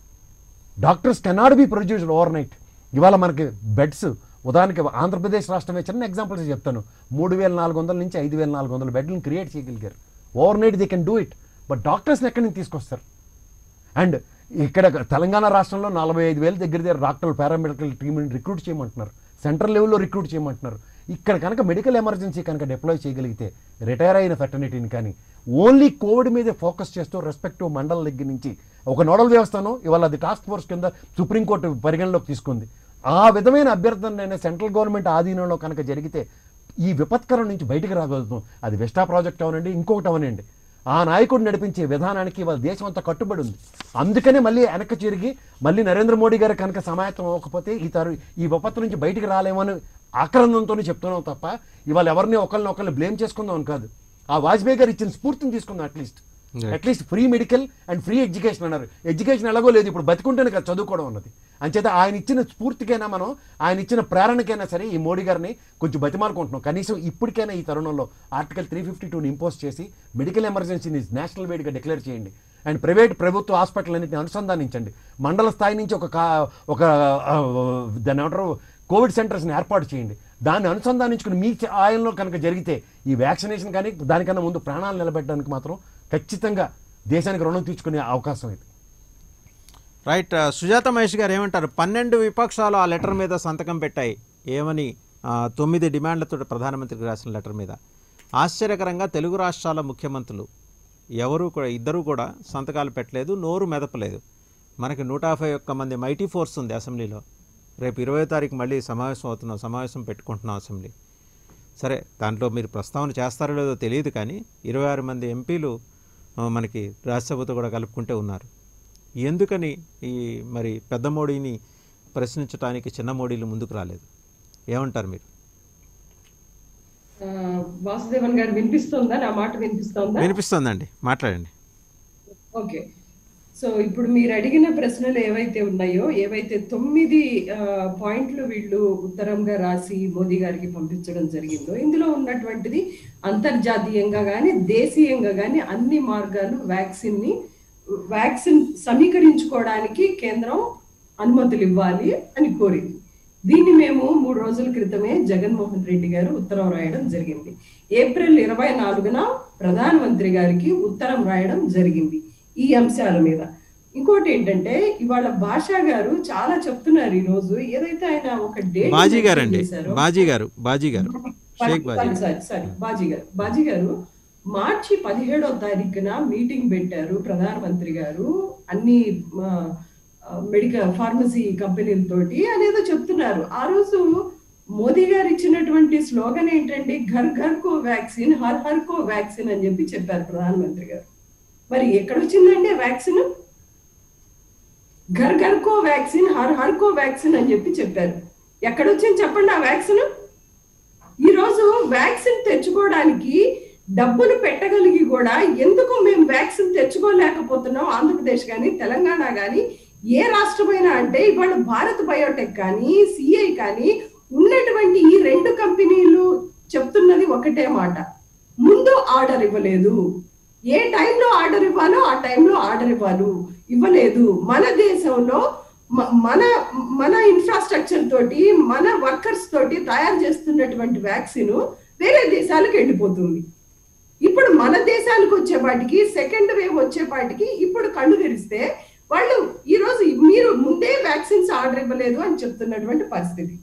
doctors cannot be produced over night ఇవాళ మనకి బెడ్స్ ఉదాహరణకి ఆంధ్రప్రదేశ్ రాష్ట్రమే చిన్న ఎగ్జాంపుల్స్ చెప్తాను మూడు వేల నాలుగు వందల నుంచి ఐదు వేల నాలుగు వందల బెడ్లను క్రియేట్ చేయగలిగారు over night they can do it but డాక్టర్స్ని ఎక్కడి నుంచి తీసుకొస్తారు అండ్ ఇక్కడ తెలంగాణ రాష్ట్రంలో నలభై ఐదు వేల దగ్గర దగ్గర డాక్టర్లు పారామెడికల్ టీమ్ని రిక్రూట్ చేయమంటున్నారు సెంట్రల్ లెవెల్లో రిక్రూట్ చేయమంటున్నారు ఇక్కడ కనుక మెడికల్ ఎమర్జెన్సీ కనుక డిప్లాయ్ చేయగలిగితే రిటైర్ అయిన ఫెటర్నిటీని కానీ ఓన్లీ కోవిడ్ మీదే ఫోకస్ చేస్తూ రెస్పెక్టివ్ మండల దగ్గర నుంచి ఒక నోడల్ వ్యవస్థను ఇవాళ అది టాస్క్ ఫోర్స్ కింద సుప్రీంకోర్టు పరిగణలోకి తీసుకుంది ఆ విధమైన అభ్యర్థనైనా సెంట్రల్ గవర్నమెంట్ ఆధీనంలో కనుక జరిగితే ఈ విపత్కరం నుంచి బయటకు రాగలుగుతాం అది వెస్టా ప్రాజెక్ట్ అవనండి ఇంకొకటి అవనండి ఆ నాయకుడు నడిపించే విధానానికి వాళ్ళ దేశం అంతా కట్టుబడి ఉంది అందుకనే మళ్ళీ వెనక్కి తిరిగి మళ్ళీ నరేంద్ర మోడీ గారు కనుక సమాయత్తం అవ్వకపోతే ఈ తరు ఈ విపత్తు నుంచి బయటికి రాలేమని ఆక్రందంతోనే చెప్తున్నాం తప్ప ఇవాళ ఎవరిని ఒకరిని ఒకరిని బ్లేమ్ చేసుకుందాం అని కాదు ఆ వాజ్పేయి గారు ఇచ్చిన స్ఫూర్తిని తీసుకుందాం at least Right. At least free medical and free education అన్నారు ఎడ్యుకేషన్ ఎలాగో లేదు ఇప్పుడు బతికుంటేనే కదా చదువుకోవడం ఉన్నది అంచేత ఆయన ఇచ్చిన స్ఫూర్తికైనా మనం ఆయన ఇచ్చిన ప్రేరణకైనా సరే ఈ మోడీ గారిని కొంచెం బతిమాలుకుంటున్నాం కనీసం ఇప్పటికైనా ఈ తరుణంలో ఆర్టికల్ త్రీ ఫిఫ్టీ టూని ఇంపోజ్ చేసి మెడికల్ ఎమర్జెన్సీని నేషనల్ వైడ్గా డిక్లేర్ చేయండి అండ్ ప్రైవేట్ ప్రభుత్వ హాస్పిటల్ అన్నింటిని అనుసంధానించండి మండల స్థాయి నుంచి ఒక కా ఒక ఆ, దాన్ని ఏమంటారు కోవిడ్ సెంటర్స్ని ఏర్పాటు చేయండి దాన్ని అనుసంధానించుకుని మీ చ- ఆయనలో కనుక జరిగితే ఈ వ్యాక్సినేషన్ కానీ దానికన్నా ముందు ప్రాణాలు నిలబెట్టడానికి మాత్రం ఖచ్చితంగా దేశానికి రుణం తీర్చుకునే అవకాశం ఇది రైట్ ఆ, సుజాత మహేష్ గారు ఏమంటారు పన్నెండు విపక్షాలు ఆ లెటర్ మీద సంతకం పెట్టాయి ఏమని ఆ, తొమ్మిది డిమాండ్లతో ప్రధానమంత్రికి రాసిన లెటర్ మీద ఆశ్చర్యకరంగా తెలుగు రాష్ట్రాల ముఖ్యమంత్రులు ఎవరు కూడా ఇద్దరు కూడా సంతకాలు పెట్టలేదు నోరు మెదపలేదు మనకి నూట యాభై ఒక్క మంది మైటీ ఫోర్స్ ఉంది అసెంబ్లీలో రేపు ఇరవై తారీఖు మళ్ళీ సమావేశం అవుతున్నాం సమావేశం పెట్టుకుంటున్నాం అసెంబ్లీ సరే దాంట్లో మీరు ప్రస్తావన చేస్తారో లేదో తెలియదు కానీ ఇరవై ఆరు మంది ఎంపీలు ఆ, మనకి రాజ్యసభతో కూడా కలుపుకుంటే ఉన్నారు ఎందుకని ఈ మరి పెద్ద మోడీని ప్రశ్నించడానికి చిన్న మోడీలు ముందుకు రాలేదు ఏమంటారు మీరు ఆ, వాసుదేవన్ గారు వినిపిస్తుందా నా మాట వినిపిస్తుందా వినిపిస్తుందండి మాట్లాడండి ఓకే సో ఇప్పుడు మీరు అడిగిన ప్రశ్నలు ఏవైతే ఉన్నాయో ఏవైతే తొమ్మిది ఆ, పాయింట్లు వీళ్ళు ఉత్తరంగా రాసి మోదీ గారికి పంపించడం జరిగిందో ఇందులో ఉన్నటువంటిది అంతర్జాతీయంగా కానీ దేశీయంగా కానీ అన్ని మార్గాలు వ్యాక్సిన్ ని వ్యాక్సిన్ సమీకరించుకోవడానికి కేంద్రం అనుమతులు ఇవ్వాలి అని కోరింది దీన్ని మేము మూడు రోజుల క్రితమే జగన్మోహన్ రెడ్డి గారు ఉత్తరం రాయడం జరిగింది ఏప్రిల్ ఇరవై నాలుగున ప్రధానమంత్రి గారికి ఉత్తరం రాయడం జరిగింది ఈ అంశాల మీద ఇంకోటి ఏంటంటే ఇవాళ భాషా గారు చాలా చెప్తున్నారు ఈ రోజు ఏదైతే ఆయన ఒక డేట్ బాజీ mention గారండి చేశారో, బాజీ గారు బాజీ గారు Shaik Baji sorry sorry sorry Baji గారు బాజీ గారు మార్చి పదిహేడో తారీఖున మీటింగ్ పెట్టారు ప్రధానమంత్రి గారు అన్ని మెడికల్ ఫార్మసీ కంపెనీలతోటి అనేదో చెప్తున్నారు ఆ రోజు మోదీ గారు ఇచ్చినటువంటి స్లోగన్ ఏంటంటే ఘర్ ఘర్ కో వ్యాక్సిన్ హర్ హర్ కో వ్యాక్సిన్ అని చెప్పి చెప్పారు ప్రధానమంత్రి గారు మరి ఎక్కడ వచ్చిందండి వ్యాక్సిన్ ఘర్ ఘర్ కో వ్యాక్సిన్ హర్ హర్ కో వ్యాక్సిన్ అని చెప్పి చెప్పారు ఎక్కడ వచ్చింది చెప్పండి ఆ వ్యాక్సిన్ ఈ రోజు వ్యాక్సిన్ తెచ్చుకోవడానికి డబ్బులు పెట్టగలిగి కూడా ఎందుకు మేము వ్యాక్సిన్ తెచ్చుకోలేకపోతున్నాం ఆంధ్రప్రదేశ్ కానీ తెలంగాణ కానీ ఏ రాష్ట్రమైనా అంటే ఇవాళ భారత్ బయోటెక్ కానీ సిఐ కానీ ఉన్నటువంటి ఈ రెండు కంపెనీలు చెప్తున్నది ఒకటే మాట ముందు ఆర్డర్ ఇవ్వలేదు ఏ టైంలో ఆర్డర్ ఇవ్వాలో ఆ టైంలో ఆర్డర్ ఇవ్వాలి ఇవ్వలేదు మన దేశంలో మ- మన మన ఇన్ఫ్రాస్ట్రక్చర్ తోటి మన వర్కర్స్ తోటి తయారు చేస్తున్నటువంటి వ్యాక్సిన్ వేరే దేశాలకు వెళ్ళిపోతుంది ఇప్పుడు మన దేశానికి వచ్చేపాటికి సెకండ్ వేవ్ వచ్చేపాటికి ఇప్పుడు కళ్ళు తెరిస్తే వాళ్ళు ఈ రోజు మీరు ముందే వ్యాక్సిన్స్ ఆర్డర్ ఇవ్వలేదు అని చెప్తున్నటువంటి పరిస్థితి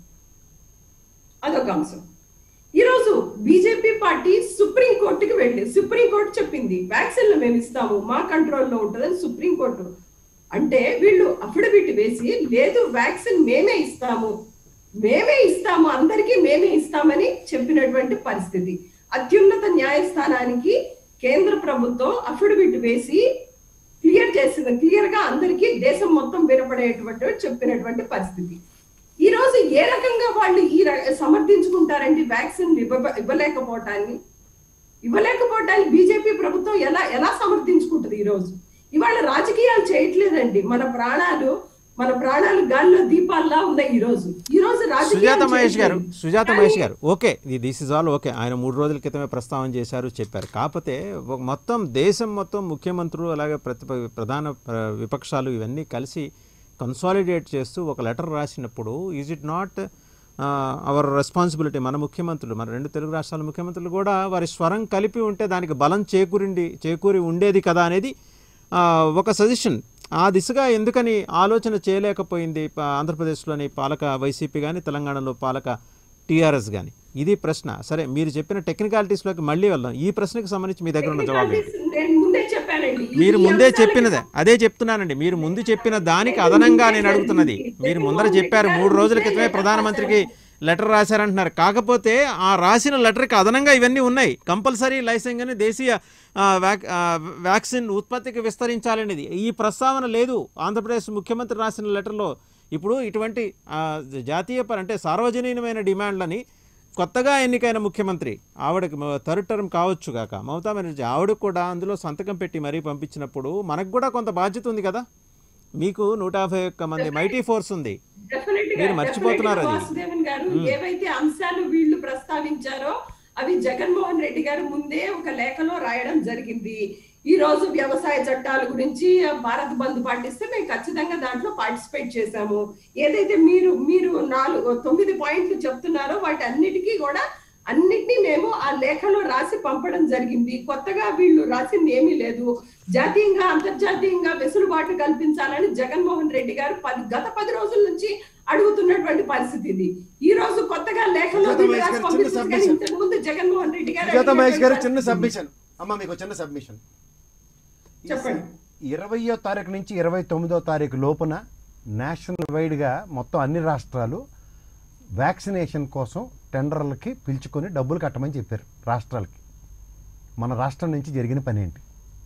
అదొక అంశం ఈ రోజు బీజేపీ పార్టీ సుప్రీం కోర్టుకి వెళ్ళి సుప్రీం కోర్టు చెప్పింది వ్యాక్సిన్లు మేము ఇస్తాము మా కంట్రోల్లో ఉంటుందని సుప్రీం కోర్టు అంటే వీళ్ళు అఫిడవిట్ వేసి లేదు వ్యాక్సిన్ మేమే ఇస్తాము మేమే ఇస్తాము అందరికీ మేమే ఇస్తామని చెప్పినటువంటి పరిస్థితి అత్యున్నత న్యాయస్థానానికి కేంద్ర ప్రభుత్వం అఫిడవిట్ వేసి క్లియర్ చేసింది క్లియర్ గా అందరికీ దేశం మొత్తం వినపడేటువంటి చెప్పినటువంటి పరిస్థితి ఈ రోజు ఏ రకంగా వాళ్ళు ఈ ర- సమర్థించుకుంటారంటే వ్యాక్సిన్ ఇవ్వ ఇవ్వలేకపోవటాన్ని ఇవ్వలేకపోవటాన్ని బీజేపీ ప్రభుత్వం ఎలా ఎలా సమర్థించుకుంటుంది ఈ రోజు ఇవాళ రాజకీయాలు చేయట్లేదండి మన ప్రాణాలు మన ప్రాణాలు గాల్లో దీపాల్లా ఉన్నాయి ఈ రోజు ఈ రోజు రాజకీయాలు సుజాత మహేష్ గారు చేయట్లేదు. సుజాత కానీ మహేష్ గారు okay this is all okay ఆయన మూడు రోజుల క్రితమే ప్రస్తావన చేశారు చెప్పారు కాకపోతే ఒక మొత్తం దేశం మొత్తం ముఖ్యమంత్రులు అలాగే ప్రతి ప్రధాన ప్ర- విపక్షాలు ఇవన్నీ కలిసి కన్సాలిడేట్ చేస్తూ ఒక లెటర్ రాసినప్పుడు is it not our responsibility మన ముఖ్యమంత్రులు మన రెండు తెలుగు రాష్ట్రాల ముఖ్యమంత్రులు కూడా వారి స్వరం కలిపి ఉంటే దానికి బలం చేకూరిండి చేకూరి ఉండేది కదా అనేది ఆ, ఒక సజెషన్ ఆ దిశగా ఎందుకని ఆలోచన చేయలేకపోయింది ప- ఆంధ్రప్రదేశ్లోని పాలక వైసీపీ కానీ తెలంగాణలో పాలక టీఆర్ఎస్ కానీ ఇది ప్రశ్న సరే మీరు చెప్పిన టెక్నికాలిటీస్లోకి మళ్ళీ వెళ్దాం ఈ ప్రశ్నకు సంబంధించి మీ దగ్గర ఉన్న జవాబు ఏంటి? నేను ముందే చెప్పానండి ఈ- మీరు ఈ ముందే అంశాలకి చెప్పినదే అదే చెప్తున్నానండి మీరు ముందు చెప్పిన దానికి అదనంగా నేను అడుగుతున్నది మీరు ముందర చెప్పారు మూడు రోజుల క్రితమే ప్రధానమంత్రికి లెటర్ రాశారంటున్నారు కాకపోతే ఆ రాసిన లెటర్కి అదనంగా ఇవన్నీ ఉన్నాయి కంపల్సరీ లైసెన్స్ అని దేశీయ ఆ, వ్యాక్ ఆ, వ్యాక్సిన్ ఉత్పత్తికి విస్తరించాలనేది ఈ ప్రస్తావన లేదు ఆంధ్రప్రదేశ్ ముఖ్యమంత్రి రాసిన లెటర్లో ఇప్పుడు ఇటువంటి ఆ, జాతీయ పర అంటే సార్వజనీయమైన డిమాండ్లని కొత్తగా ఎన్నికైన ముఖ్యమంత్రి ఆవిడకి మ- థర్డ్ టర్మ్ కావచ్చు కాక మమతా బెనర్జీ ఆవిడకు కూడా అందులో సంతకం పెట్టి మరీ పంపించినప్పుడు మనకు కూడా కొంత బాధ్యత ఉంది కదా మీకు నూట యాభై ఒక్క మంది మైటీ ఫోర్స్ ఉంది Definitely గా, మీరు మర్చిపోతున్నారు definitely గా అది. వాసుదేవన్ గారు ఏవైతే అంశాలు వీళ్ళు ప్రస్తావించారో అవి జగన్మోహన్ రెడ్డి గారు ముందే ఒక లేఖలో రాయడం జరిగింది ఈ రోజు వ్యవసాయ చట్టాల గురించి భారత్ బంద్ పాటిస్తే మేము ఖచ్చితంగా దాంట్లో పార్టిసిపేట్ చేశాము ఏదైతే మీరు మీరు నాలుగు తొమ్మిది పాయింట్లు చెప్తున్నారో వాటి అన్నిటికీ కూడా అన్నిటినీ మేము ఆ లేఖలో రాసి పంపడం జరిగింది కొత్తగా వీళ్ళు రాసింది ఏమీ లేదు జాతీయంగా అంతర్జాతీయంగా వెసులుబాటు కల్పించాలని జగన్మోహన్ రెడ్డి గారు పది గత పది రోజుల నుంచి అడుగుతున్నటువంటి పరిస్థితి ఇది ఈ రోజు కొత్తగా లేఖలో సుజాత వీళ్ళు మహేష్ రాసి గారు చిన్న పంపించారు కానీ submission. ఇంతకు ముందు జగన్మోహన్ రెడ్డి గారు సుజాత మహేష్ గారు అడిగినటువంటి చిన్న సబ్మిషన్ అమ్మ మీకు చిన్న సబ్మిషన్ చెప్పండి. ఇరవయో తారీఖు నుంచి ఇరవై తొమ్మిదో తారీఖు లోపున నేషనల్ వైడ్గా మొత్తం అన్ని రాష్ట్రాలు వ్యాక్సినేషన్ కోసం టెండర్లకి పిలుచుకొని డబ్బులు కట్టమని చెప్పారు రాష్ట్రాలకి మన రాష్ట్రం నుంచి జరిగిన పని ఏంటి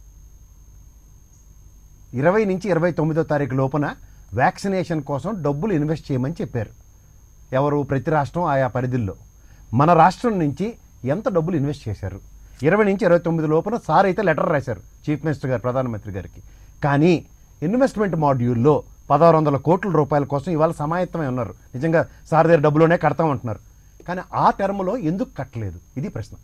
ఇరవై నుంచి ఇరవై తొమ్మిదో తారీఖు లోపున వ్యాక్సినేషన్ కోసం డబ్బులు ఇన్వెస్ట్ చేయమని చెప్పారు ఎవరు ప్రతి రాష్ట్రం ఆయా పరిధుల్లో మన రాష్ట్రం నుంచి ఎంత డబ్బులు ఇన్వెస్ట్ చేశారు ఇరవై నుంచి ఇరవై తొమ్మిది లోపల సార్ అయితే లెటర్ రాశారు చీఫ్ మినిస్టర్ గారు ప్రధానమంత్రి గారికి కానీ ఇన్వెస్ట్మెంట్ మాడ్యూల్లో పదహారు వందల కోట్ల రూపాయల కోసం ఇవాళ సమాయత్తమై ఉన్నారు నిజంగా సార్ దగ్గర డబ్బులోనే కడతామంటున్నారు కానీ ఆ టర్మ్లో ఎందుకు కట్టలేదు ఇది ప్రశ్న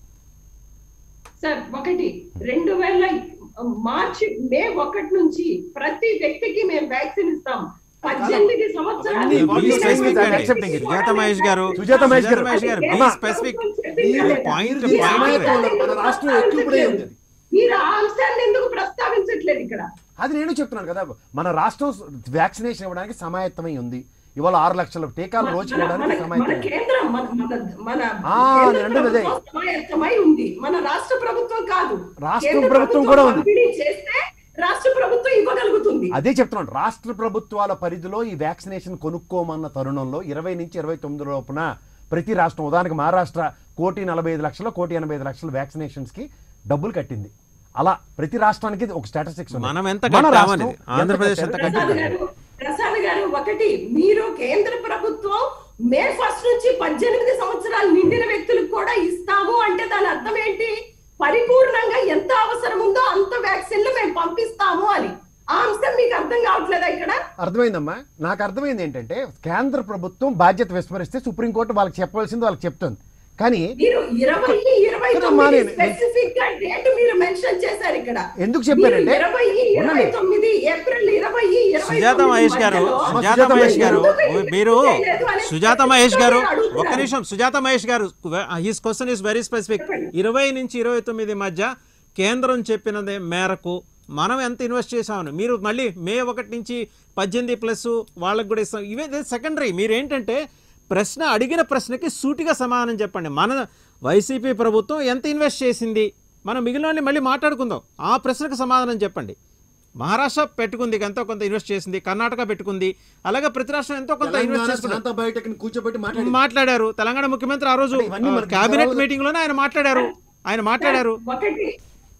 సార్ ఒకటి రెండు వేల మార్చి మే ఒకటి నుంచి ప్రతి వ్యక్తికి మేము వ్యాక్సిన్ ఇస్తాం పద్దెనిమిది సంవత్సరాలు అవన్నీ Be Please, specific please, అండి. accepting it. సుజాత మహేష్ గారు సుజాత మహేష్ గారు. సుజాత గారు అమ్మా. be specific. మీరు పాయింట్ ఇది సమాయత్తం ఉండదు. మన రాష్ట్రం ఎక్కువడే ఉంది అది. మీరు ఆ అంశాన్ని ఎందుకు ప్రస్తావించట్లేదు ఇక్కడ అది నేను చెప్తున్నాను కదా మన రాష్ట్రం వ్యాక్సినేషన్ ఇవ్వడానికి సమాయత్తమై ఉంది ఇవాళ ఆరు లక్షల టీకాలు రోజు మన- ఇవ్వడానికి మన- మన సమాయత్తమై ఉంది. కేంద్రం మన మన మన ఆ, కేంద్ర నేను అంటున్నది అదే. ప్రభుత్వం సమాయత్తమై ఉంది మన రాష్ట్ర ప్రభుత్వం కాదు రాష్ట్ర కేంద్ర ప్రభుత్వం కూడా ఉంది. పంపిణీ చేస్తే రాష్ట్ర ప్రభుత్వం ఇవ్వగలుగుతుంది అదే చెప్తున్నాను రాష్ట్ర ప్రభుత్వాల పరిధిలో ఈ వ్యాక్సినేషన్ కొనుక్కోమన్న తరుణంలో ఇరవై నుంచి ఇరవై తొమ్మిది లోపున ప్రతి రాష్ట్రం ఉదాహరణకు మహారాష్ట్ర కోటి నలభై ఐదు లక్షలు కోటి ఎనభై ఐదు లక్షల వ్యాక్సినేషన్స్ కి డబ్బులు కట్టింది అలా ప్రతి రాష్ట్రానికి ఒక స్టాటిస్టిక్స్ మనం ఎంత కట్టామనేది. ఆంధ్రప్రదేశ్ ఎంత ప్రసాద్ గారు ప్రసాద్ గారు ఒకటి మీరు కేంద్ర ప్రభుత్వం మే ఫస్ట్ నుంచి పద్దెనిమిది సంవత్సరాలు నిండిన వ్యక్తులకు కూడా ఇస్తాము అంటే దాని అర్థం ఏంటి పరిపూర్ణంగా ఎంత అవసరం ఉందో అంత వ్యాక్సిన్లు మేము పంపిస్తాము అని ఆ అంశం మీకు అర్థం కావట్లేదా ఇక్కడ అర్థమైందమ్మా నాకు అర్థమైంది ఏంటంటే కేంద్ర ప్రభుత్వం బాధ్యత విస్మరిస్తే సుప్రీంకోర్టు వాళ్ళకి చెప్పవలసింది వాళ్ళకి చెప్తుంది కానీ మీరు ఇరవై ఇరవై అమ్మా, తొమ్మిది నేను- స్పెసిఫిక్ గా డేట్ మీరు మెన్షన్ చేశారు ఇక్కడ ఎందుకు చెప్పారంటే మీరు ఇరవై ఇరవై ఉండండి. తొమ్మిది ఏప్రిల్ ఇరవై ఇరవై సుజాత తొమ్మిది మహేష్ గారు మధ్యలో సుజాత సుజాత మహేష్ గారు ఎందుకు మీరు చేయలేదు అని సుజాత మహేష్ గారు అడుగుతున్నాను. ఒక్క నిమిషం సుజాత మహేష్ గారు his question is very specific చెప్పండి. ఇరవై నుంచి ఇరవై తొమ్మిది మధ్య కేంద్రం చెప్పినది మేరకు మనం ఎంత ఇన్వెస్ట్ చేసామని మీరు మళ్ళీ మే ఒకటి నుంచి పద్దెనిమిది ప్లస్ వాళ్ళకి కూడా ఇస్తాం ఇవే సెకండరీ మీరేంటంటే ప్రశ్న అడిగిన ప్రశ్నకి సూటిగా సమాధానం చెప్పండి మన వైసీపీ ప్రభుత్వం ఎంత ఇన్వెస్ట్ చేసింది మనం మిగిలిన మళ్ళీ మాట్లాడుకుందాం ఆ ప్రశ్నకు సమాధానం చెప్పండి మహారాష్ట్ర పెట్టుకుంది ఎంతో కొంత ఇన్వెస్ట్ చేసింది కర్ణాటక పెట్టుకుంది అలాగే ప్రతి రాష్ట్రం ఎంతో కొంత ఇన్వెస్ట్ చేసుకున్నారు బయోటెక్ కూర్చోబెట్టి మాట్లాడి మాట్లాడారు తెలంగాణ ముఖ్యమంత్రి ఆ రోజు అంటే ఇవన్నీ మనకి కేబినెట్ జవాబులు- మీటింగ్ లోనే ఆయన మాట్లాడారు ఆయన మాట్లాడారు ఒకటి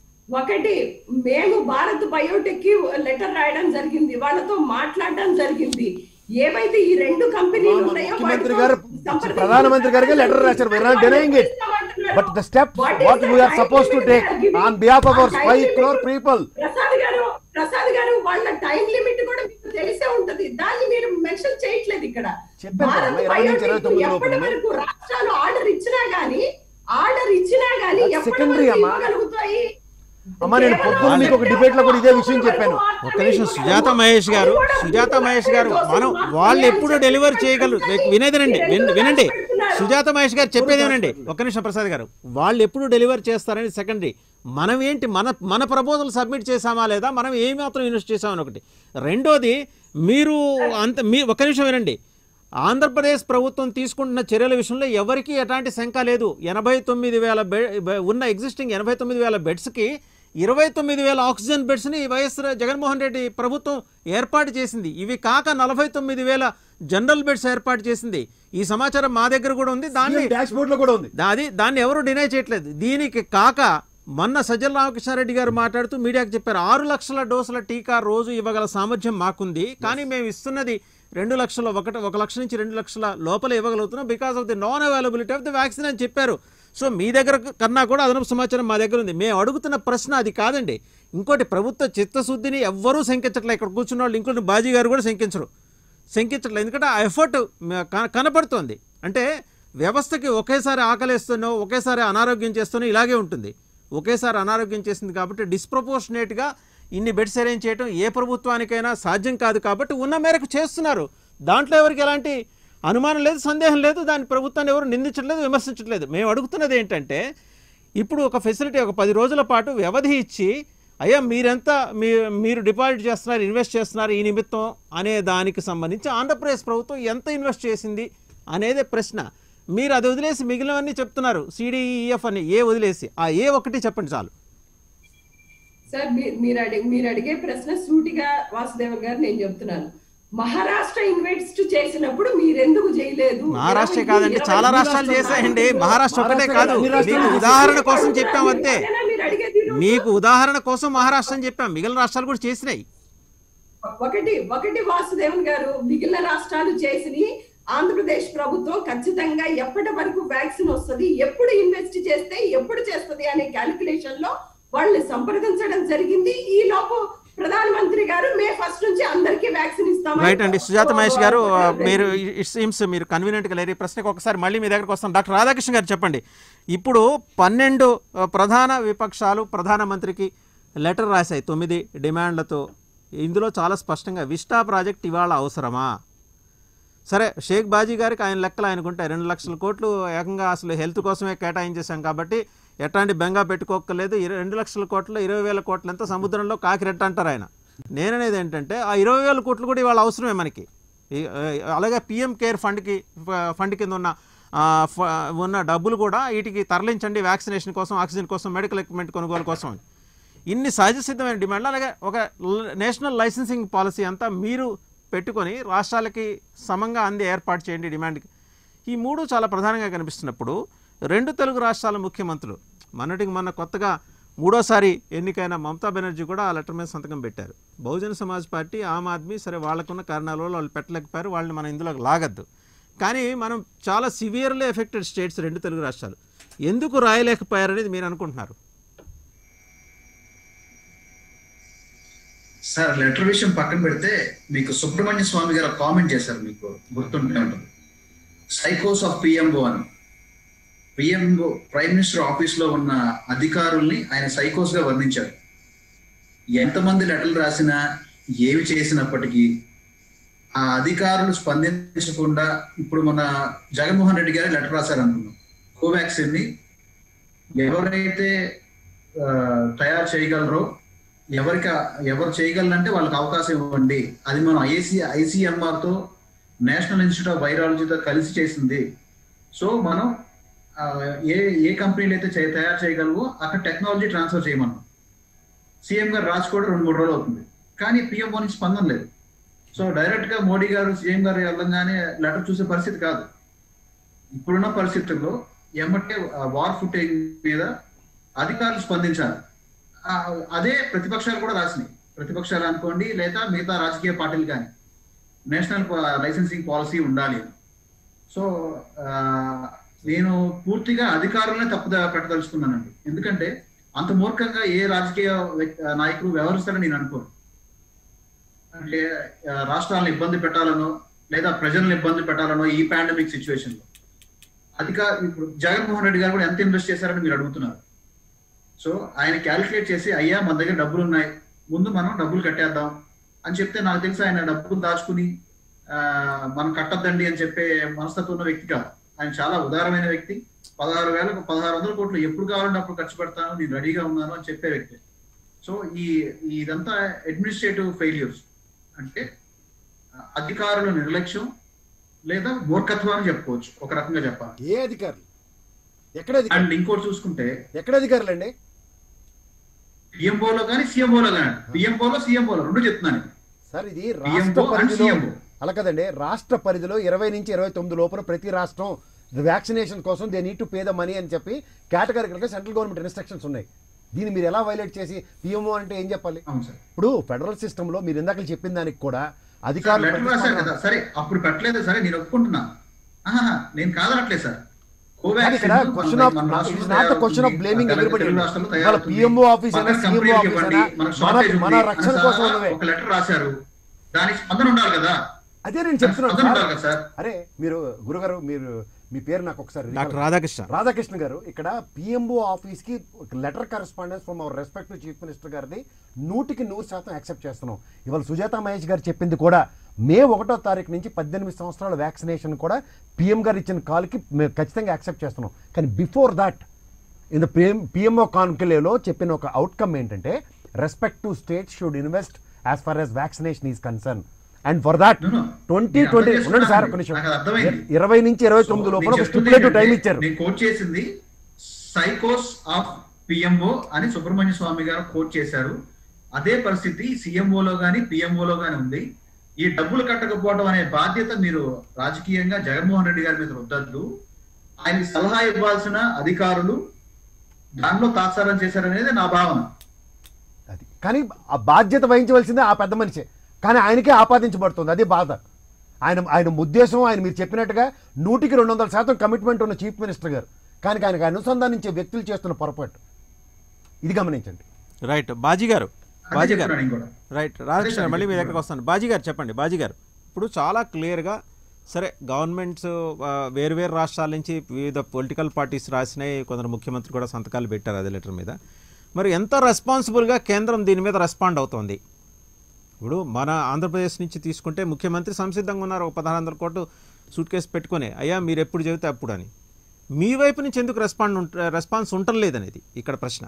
ఒకటి మేము భారత్ బయోటెక్ కి లెటర్ రాయడం జరిగింది వాళ్ళతో మాట్లాడడం జరిగింది ఏవైతే ఈ రెండు కంపెనీలు మా ఉన్నాయో ముఖ్యమంత్రి వాటితో గారు సంప్రదింపులు ప్రధానమంత్రి గారికి లెటర్ రాశారు we're not denying it but the step what we're suppose to take on behalf of our five crore people Prasad గారు ప్రసాద్ గారు వాళ్ళ టైం లిమిట్ కూడా మీకు తెలిసే ఉంటది దాన్ని మీరు మెన్షన్ చేయట్లేదు ఇక్కడ చెప్పాను కదా, భారత్ ఇరవై నుంచి ఇరవై బయోటెక్ తొమ్మిది ఎప్పటి లోపు. వరకు రాష్ట్రాలు ఆర్డర్ ఇచ్చినా గానీ ఆర్డర్ ఇచ్చినా గానీ That's ఎప్పటి secondary వరకు అమ్మా. ఇవ్వగలుగుతాయి అమ్మా, నేను పొద్దున్న మీకు ఒక debate లో కూడా ఇదే విషయం చెప్పాను. ఒక్క నిమిషం సుజాత మహేష్ గారు సుజాత మహేష్ గారు మనం వాళ్ళు ఎప్పుడు డెలివర్ చేయగలరు వినేదేనండి విన్- వినండి సుజాత మహేష్ గారు చెప్పేది వినండి ఒక్క నిమిషం ప్రసాద్ గారు వాళ్ళు ఎప్పుడు డెలివర్ చేస్తారని సెకండరీ మనం ఏంటి మన మన ప్రపోజల్ సబ్మిట్ చేసామా లేదా మనం ఏ మాత్రం ఇన్వెస్ట్ చేసామని ఒకటి రెండోది మీరు అంత మీ ఒక్క నిమిషం వినండి ఆంధ్రప్రదేశ్ ప్రభుత్వం తీసుకుంటున్న చర్యల విషయంలో ఎవరికీ ఎలాంటి శంక లేదు ఎనభై తొమ్మిది వేల బెడ్ ఉన్న ఎగ్జిస్టింగ్ ఎనభై తొమ్మిది వేల బెడ్స్కి ఇరవై తొమ్మిది వేల ఆక్సిజన్ బెడ్స్ని వైఎస్ జగన్మోహన్ రెడ్డి ప్రభుత్వం ఏర్పాటు చేసింది ఇవి కాక నలభై తొమ్మిది వేల జనరల్ బెడ్స్ ఏర్పాటు చేసింది ఈ సమాచారం మా దగ్గర కూడా ఉంది దాన్ని డాష్ బోర్డ్ లో కూడా ఉంది దా- అది దాన్ని ఎవరు డినై చేయట్లేదు దీనికి కాక మొన్న సజ్జల రామకృష్ణారెడ్డి గారు మాట్లాడుతూ మీడియాకు చెప్పారు ఆరు లక్షల డోసుల టీకా రోజు ఇవ్వగల సామర్థ్యం మాకుంది కానీ మేము ఇస్తున్నది రెండు లక్షల ఒకటి ఒక లక్ష నుంచి రెండు లక్షల లోపల ఇవ్వగలుగుతున్నాం because of the non availability of the vaccine అని చెప్పారు సో మీ దగ్గర కన్నా కూడా అదనపు సమాచారం మా దగ్గర ఉంది మేము అడుగుతున్న ప్రశ్న అది కాదండి ఇంకోటి ప్రభుత్వ చిత్తశుద్ధిని ఎవ్వరూ శంకించట్లే ఇక్కడ కూర్చున్న వాళ్ళు ఇంకోటి బాజీ గారు కూడా శంకించరు శంకించట్లేదు ఎందుకంటే ఆ ఎఫర్ట్ కనపడుతోంది అంటే వ్యవస్థకి ఒకేసారి ఆకలిస్తున్నావు ఒకేసారి అనారోగ్యం చేస్తున్నావు ఇలాగే ఉంటుంది ఒకేసారి అనారోగ్యం చేసింది కాబట్టి డిస్ప్రపోర్షనేట్గా ఇన్ని బెడ్స్ అరేంజ్ చేయడం ఏ ప్రభుత్వానికైనా సాధ్యం కాదు కాబట్టి ఉన్న మేరకు చేస్తున్నారు దాంట్లో ఎవరికి ఎలాంటి అనుమానం లేదు సందేహం లేదు దాని ప్రభుత్వాన్ని ఎవరు నిందించట్లేదు విమర్శించట్లేదు మేము అడుగుతున్నది ఏంటంటే ఇప్పుడు ఒక ఫెసిలిటీ ఒక పది రోజుల పాటు వ్యవధి ఇచ్చి అయ్యా మీరెంత మీ మీరు డిపాజిట్ చేస్తున్నారు ఇన్వెస్ట్ చేస్తున్నారు ఈ నిమిత్తం అనే దానికి సంబంధించి ఆంధ్రప్రదేశ్ ప్రభుత్వం ఎంత ఇన్వెస్ట్ చేసింది అనేదే ప్రశ్న మీరు అది వదిలేసి మిగిలినవన్నీ చెప్తున్నారు సిడిఈఎఫ్ అని ఏ వదిలేసి ఆ ఏ ఒకటి చెప్పండి చాలు సార్ మీ- మీరు అడిగి మీరు అడిగే ప్రశ్న సూటిగా వాసుదేవ్ గారు నేను చెప్తున్నాను మహారాష్ట్ర ఇన్వెస్ట్ చేసినప్పుడు మీరెందుకు చేయలేదు మహారాష్ట్ర ఇరవై- కాదండి ఇరవై చాలా ఎనిమిది రాష్ట్రాలు చేశాయండి రాష్ట్రాలు మహారాష్ట్ర ఒకటే మహారాష్ట్ర కాదు అన్ని రాష్ట్రాలు మీకు చేశాయి. ఉదాహరణ కోసం చెప్పాం అంతే అదేనా మీరు అడిగేది ఈరోజు? మీకు ఉదాహరణ కోసం మహారాష్ట్ర అని చెప్పాం మిగిలిన రాష్ట్రాలు కూడా చేసినాయి ఒకటి ఒకటి వాసుదేవన్ గారు మిగిలిన రాష్ట్రాలు చేసి ఆంధ్రప్రదేశ్ ప్రభుత్వం ఖచ్చితంగా ఎప్పటి వరకు వ్యాక్సిన్ వస్తుంది ఎప్పుడు ఇన్వెస్ట్ చేస్తే ఎప్పుడు చేస్తుంది అనే క్యాలిక్యులేషన్ లో వాళ్ళని సంప్రదించడం జరిగింది ఈ లోపు ప్రధానమంత్రి గారు మే ఫస్ట్ నుంచి అందరికీ వ్యాక్సిన్ ఇస్తామని రైట్ అండి సుజాత మహేష్ గారు ఆ, మీరు ఇట్ సీమ్స్ మీరు కన్వీనియంట్గా లేరు ఈ ప్రశ్నకు ఒకసారి మళ్ళీ మీ దగ్గరకు వస్తాం డాక్టర్ రాధాకృష్ణ గారు చెప్పండి ఇప్పుడు పన్నెండు ఆ, ప్రధాన విపక్షాలు ప్రధానమంత్రికి లెటర్ రాశాయి తొమ్మిది డిమాండ్లతో ఇందులో చాలా స్పష్టంగా విస్టా ప్రాజెక్ట్ ఇవాళ అవసరమా సరే షేక్ బాజీ గారికి ఆయన లెక్కలు ఆయనకుంటాయి రెండు లక్షల కోట్లు ఏకంగా అసలు హెల్త్ కోసమే కేటాయించేశాం కాబట్టి ఎట్లాంటి బెంగా పెట్టుకోక్కర్లేదు ఇర- రెండు లక్షల కోట్లు ఇరవై వేల కోట్లు ఎంత సముద్రంలో కాకిరెట్ట అంటారు ఆయన నేననేది ఏంటంటే ఆ ఇరవై వేల కోట్లు కూడా ఇవాళ అవసరమే మనకి ఈ- అలాగే పిఎం కేర్ ఫండ్కి ఫ- ఫండ్ కింద ఉన్న ఆ, ఫ- ఉన్న డబ్బులు కూడా వీటికి తరలించండి వ్యాక్సినేషన్ కోసం ఆక్సిజన్ కోసం మెడికల్ ఎక్విప్మెంట్ కొనుగోలు కోసం ఇన్ని సహజ సిద్ధమైన డిమాండ్లు అలాగే ఒక ల- నేషనల్ లైసెన్సింగ్ పాలసీ అంతా మీరు పెట్టుకొని రాష్ట్రాలకి సమంగా అంది ఏర్పాటు చేయండి డిమాండ్కి ఈ మూడు చాలా ప్రధానంగా కనిపిస్తున్నప్పుడు రెండు తెలుగు రాష్ట్రాల ముఖ్యమంత్రులు మొన్నటికి మొన్న కొత్తగా మూడోసారి ఎన్నికైన మమతా బెనర్జీ కూడా ఆ లెటర్ మీద సంతకం పెట్టారు బహుజన సమాజ్ పార్టీ ఆమ్ ఆద్మీ సరే వాళ్ళకున్న కారణాల వల్ల వాళ్ళు పెట్టలేకపోయారు వాళ్ళని మనం ఇందులో లాగద్దు కానీ మనం చాలా సివియర్లీ ఎఫెక్టెడ్ స్టేట్స్ రెండు తెలుగు రాష్ట్రాలు ఎందుకు రాయలేకపోయారనేది మీరు అనుకుంటున్నారు సార్ లెటర్ విషయం పక్కన పెడితే మీకు సుబ్రహ్మణ్య స్వామి గారు కామెంట్ చేశారు మీకు గుర్తుంటే ఉంటుంది సైకోస్ ఆఫ్ పిఎంఓ అని పిఎంఓ ప్రైమ్ మినిస్టర్ ఆఫీస్ లో ఉన్న అధికారుల్ని ఆయన సైకోస్ గా వర్ణించారు ఎంతమంది లెటర్లు రాసినా ఏవి చేసినప్పటికీ ఆ అధికారులు స్పందించకుండా ఇప్పుడు మన జగన్మోహన్ రెడ్డి గారు లెటర్ రాశారు అనుకున్నాం కోవాక్సిన్ ని ఎవరైతే ఆ, తయారు చేయగలరో ఎవరికి ఎవరు చేయగలరంటే వాళ్ళకి అవకాశం ఇవ్వండి అది మనం ఐఏసి ఐసీఎంఆర్ తో నేషనల్ ఇన్స్టిట్యూట్ ఆఫ్ వైరాలజీతో కలిసి చేసింది సో మనం ఆ, ఏ ఏ కంపెనీలు అయితే చే- తయారు చేయగలవో అక్కడ టెక్నాలజీ ట్రాన్స్ఫర్ చేయమన్నాం సీఎం గారు రాసి కూడా రెండు మూడు రోజులు అవుతుంది కానీ పిఎంఓ నుంచి స్పందన లేదు సో డైరెక్ట్ గా మోడీ గారు సీఎం గారు వెళ్ళంగానే లెటర్ చూసే పరిస్థితి కాదు ఇప్పుడున్న పరిస్థితుల్లో ఎమ్మటే వార్ ఫుటేజ్ మీద అధికారులు స్పందించాలి ఆ, అదే ప్రతిపక్షాలు కూడా రాసినాయి ప్రతిపక్షాలు అనుకోండి లేదా మిగతా రాజకీయ పార్టీలు కానీ నేషనల్ లైసెన్సింగ్ పాలసీ ఉండాలి అని. సో ఆ, నేను పూర్తిగా అధికారులనే తప్పుద పెట్టదలుచుకున్నానండి ఎందుకంటే అంత మూర్ఖంగా ఏ రాజకీయ వ్యక్- నాయకుడు వ్యవహరిస్తారని నేను అనుకోను అంటే ఆ, రాష్ట్రాలను ఇబ్బంది పెట్టాలనో లేదా ప్రజలను ఇబ్బంది పెట్టాలనో ఈ పాండమిక్ సిచ్యువేషన్ లో అధికార ఇప్పుడు జగన్మోహన్ రెడ్డి గారు కూడా ఎంత ఇన్వెస్ట్ చేశారని మీరు అడుగుతున్నారు సో ఆయన క్యాలిక్యులేట్ చేసి అయ్యా మన దగ్గర డబ్బులు ఉన్నాయి ముందు మనం డబ్బులు కట్టేద్దాం అని చెప్తే నాకు తెలిసి ఆయన డబ్బులు దాచుకుని ఆ, మనం కట్టద్దండి అని చెప్పే మనస్తత్వం ఉన్న వ్యక్తి కాదు ఆయన చాలా ఉదారమైన వ్యక్తి పదహారు వేలకు పదహారు వందల కోట్లు ఎప్పుడు కావాలంటే అప్పుడు ఖర్చు పెడతాను నేను రెడీగా ఉన్నాను అని చెప్పే వ్యక్తి సో ఈ ఈ ఇదంతా అడ్మినిస్ట్రేటివ్ ఫెయిల్యూర్స్ అంటే ఆ, అధికారుల నిర్లక్ష్యం లేదా మూర్ఖత్వం అని చెప్పుకోవచ్చు ఒక రకంగా చెప్పాలి ఏ అధికారులు ఎక్కడ అధికారులు అండ్ ఇంకోటి చూసుకుంటే ఎక్కడ అధికారులు అండి పిఎంఓలో కానీ సీఎంఓలో కానీ పిఎంఓలో సీఎంఓలో రెండు చెప్తున్నాను సార్ ఇది PMO రాష్ట్ర and పరిధిలో CMO. అలా కదండి రాష్ట్ర పరిధిలో ఇరవై నుంచి ఇరవై తొమ్మిది లోపల ప్రతి రాష్ట్రం వ్యాక్సినేషన్ కోసం they need to pay the money అని చెప్పి కేటగిరికల్గా సెంట్రల్ గవర్నమెంట్ ఇన్స్ట్రక్షన్స్ ఉన్నాయి దీన్ని మీరు ఎలా వైలేట్ చేసి పిఎంఓ అంటే ఏం చెప్పాలి అవును సార్ ఇప్పుడు ఫెడరల్ సిస్టమ్ లో మీరు ఇందాక చెప్పిన దానికి కూడా అధికారులు లెటర్ రాశారు ప్రతిస్పందన- కదా సరే అప్పుడు పెట్టలేదు సరే నేను ఒప్పుకుంటున్నా ఆహా, నేను కాదనట్లేదు సార్ కానీ ఇక్కడ కోవాక్సిన్ క్వశ్చన్ మన- ఆఫ్ మన రాష్ట్రంలో it's not the question of తయారవుతుంది. బ్లేమింగ్ తెలంగాణ ఎవ్రీబడి తెలుగు రాష్ట్రంలో ఇవాళ తయారవుతుంది. పిఎంఓ ఆఫీస్ అయినా పక్కన సీఎంఓ కంపెనీకి ఆఫీస్ ఇవ్వండి. అయినా మనకు మన shortage మన ఉంది. రక్షణ అని కోసం సహా ఉన్నవే ఒక లెటర్ రాశారు దానికి స్పందన ఉండాలి కదా అదే నేను చెప్తున్నాను స్పందన సార్. ఉండాలి కదా సార్ అరే మీరు గురుగారు మీరు మీ పేరు నాకు ఒకసారి డాక్టర్ రాధాకృష్ణ రాధాకృష్ణ గారు ఇక్కడ పిఎంఓ ఆఫీస్కి letter correspondence from our respective chief minister గారిది నూటికి నూరు శాతం యాక్సెప్ట్ చేస్తున్నాం ఇవాళ సుజాత మహేష్ గారు చెప్పింది కూడా మే ఒకటో తారీఖు నుంచి పద్దెనిమిది సంవత్సరాల వ్యాక్సినేషన్ కూడా పిఎం గారు ఇచ్చిన కాల్కి మేము ఖచ్చితంగా యాక్సెప్ట్ చేస్తున్నాం కానీ before that in the PM PMO కాన్క్లేవ్లో చెప్పిన ఒక అవుట్కమ్ ఏంటంటే respect to state should invest as far as vaccination is concern and for that No, no. Twenty నేను ట్వంటీ అర్థం ఉండండి సార్ ఒక చేసుకున్నాను. నిమిషం నాకు అర్థమైంది. ఇరవై నుంచి ఇరవై సో తొమ్మిది లోపల నేను ఒక చెప్తుంది స్టిపులేటివ్ టైం ఏంటంటే, ఇచ్చారు నేను కోట్ చేసింది సైకోస్ ఆఫ్ పిఎంఓ అని సుబ్రహ్మణ్య స్వామి గారు కోట్ చేశారు అదే పరిస్థితి CMO లో గాని PMO లో గాని ఉంది ఈ డబ్బులు కట్టకపోవడం అనే బాధ్యత మీరు రాజకీయంగా జగన్మోహన్ రెడ్డి గారి మీద రుద్దద్దు ఆయనకి సలహా ఇవ్వాల్సిన అధికారులు దానిలో తాత్సారం చేశారనేది నా భావన అది కానీ ఆ బాధ్యత వహించవలసిందే ఆ పెద్ద మనిషే కానీ ఆయనకే ఆపాదించబడుతుంది అది బాధ ఆయన ఆయన ఉద్దేశం ఆయన మీరు చెప్పినట్టుగా నూటికి రెండు వందల శాతం కమిట్మెంట్ ఉన్న చీఫ్ మినిస్టర్ గారు కానీ ఆయనకు అనుసంధానించే వ్యక్తులు చేస్తున్న పొరపాటు ఇది గమనించండి రైట్ బాజీ గారు అదే బాజీ గారు చెప్తున్నాను నేను కూడా రైట్ రాధాకృష్ణ సార్ మళ్ళీ మీ చెప్తున్నాను. దగ్గరకు వస్తాను బాజీ గారు చెప్పండి బాజీ గారు ఇప్పుడు చాలా క్లియర్గా సరే గవర్నమెంట్స్ ఆ, వేరు వేరు రాష్ట్రాల నుంచి వివిధ పొలిటికల్ పార్టీస్ రాసినాయి కొందరు ముఖ్యమంత్రి కూడా సంతకాలు పెట్టారు అదే లెటర్ మీద మరి ఎంత రెస్పాన్సిబుల్గా కేంద్రం దీని మీద రెస్పాండ్ అవుతోంది ఇప్పుడు మన ఆంధ్రప్రదేశ్ నుంచి తీసుకుంటే ముఖ్యమంత్రి సంసిద్ధంగా ఉన్నారు ఒక పదహారు వందల కోట్లు సూట్ కేసు పెట్టుకొని అయ్యా మీరు ఎప్పుడు చెబితే అప్పుడు అని మీ వైపు నుంచి ఎందుకు రెస్పాండ్ ఉంట రెస్పాన్స్ ఉండలేదనేది ఇక్కడ ప్రశ్న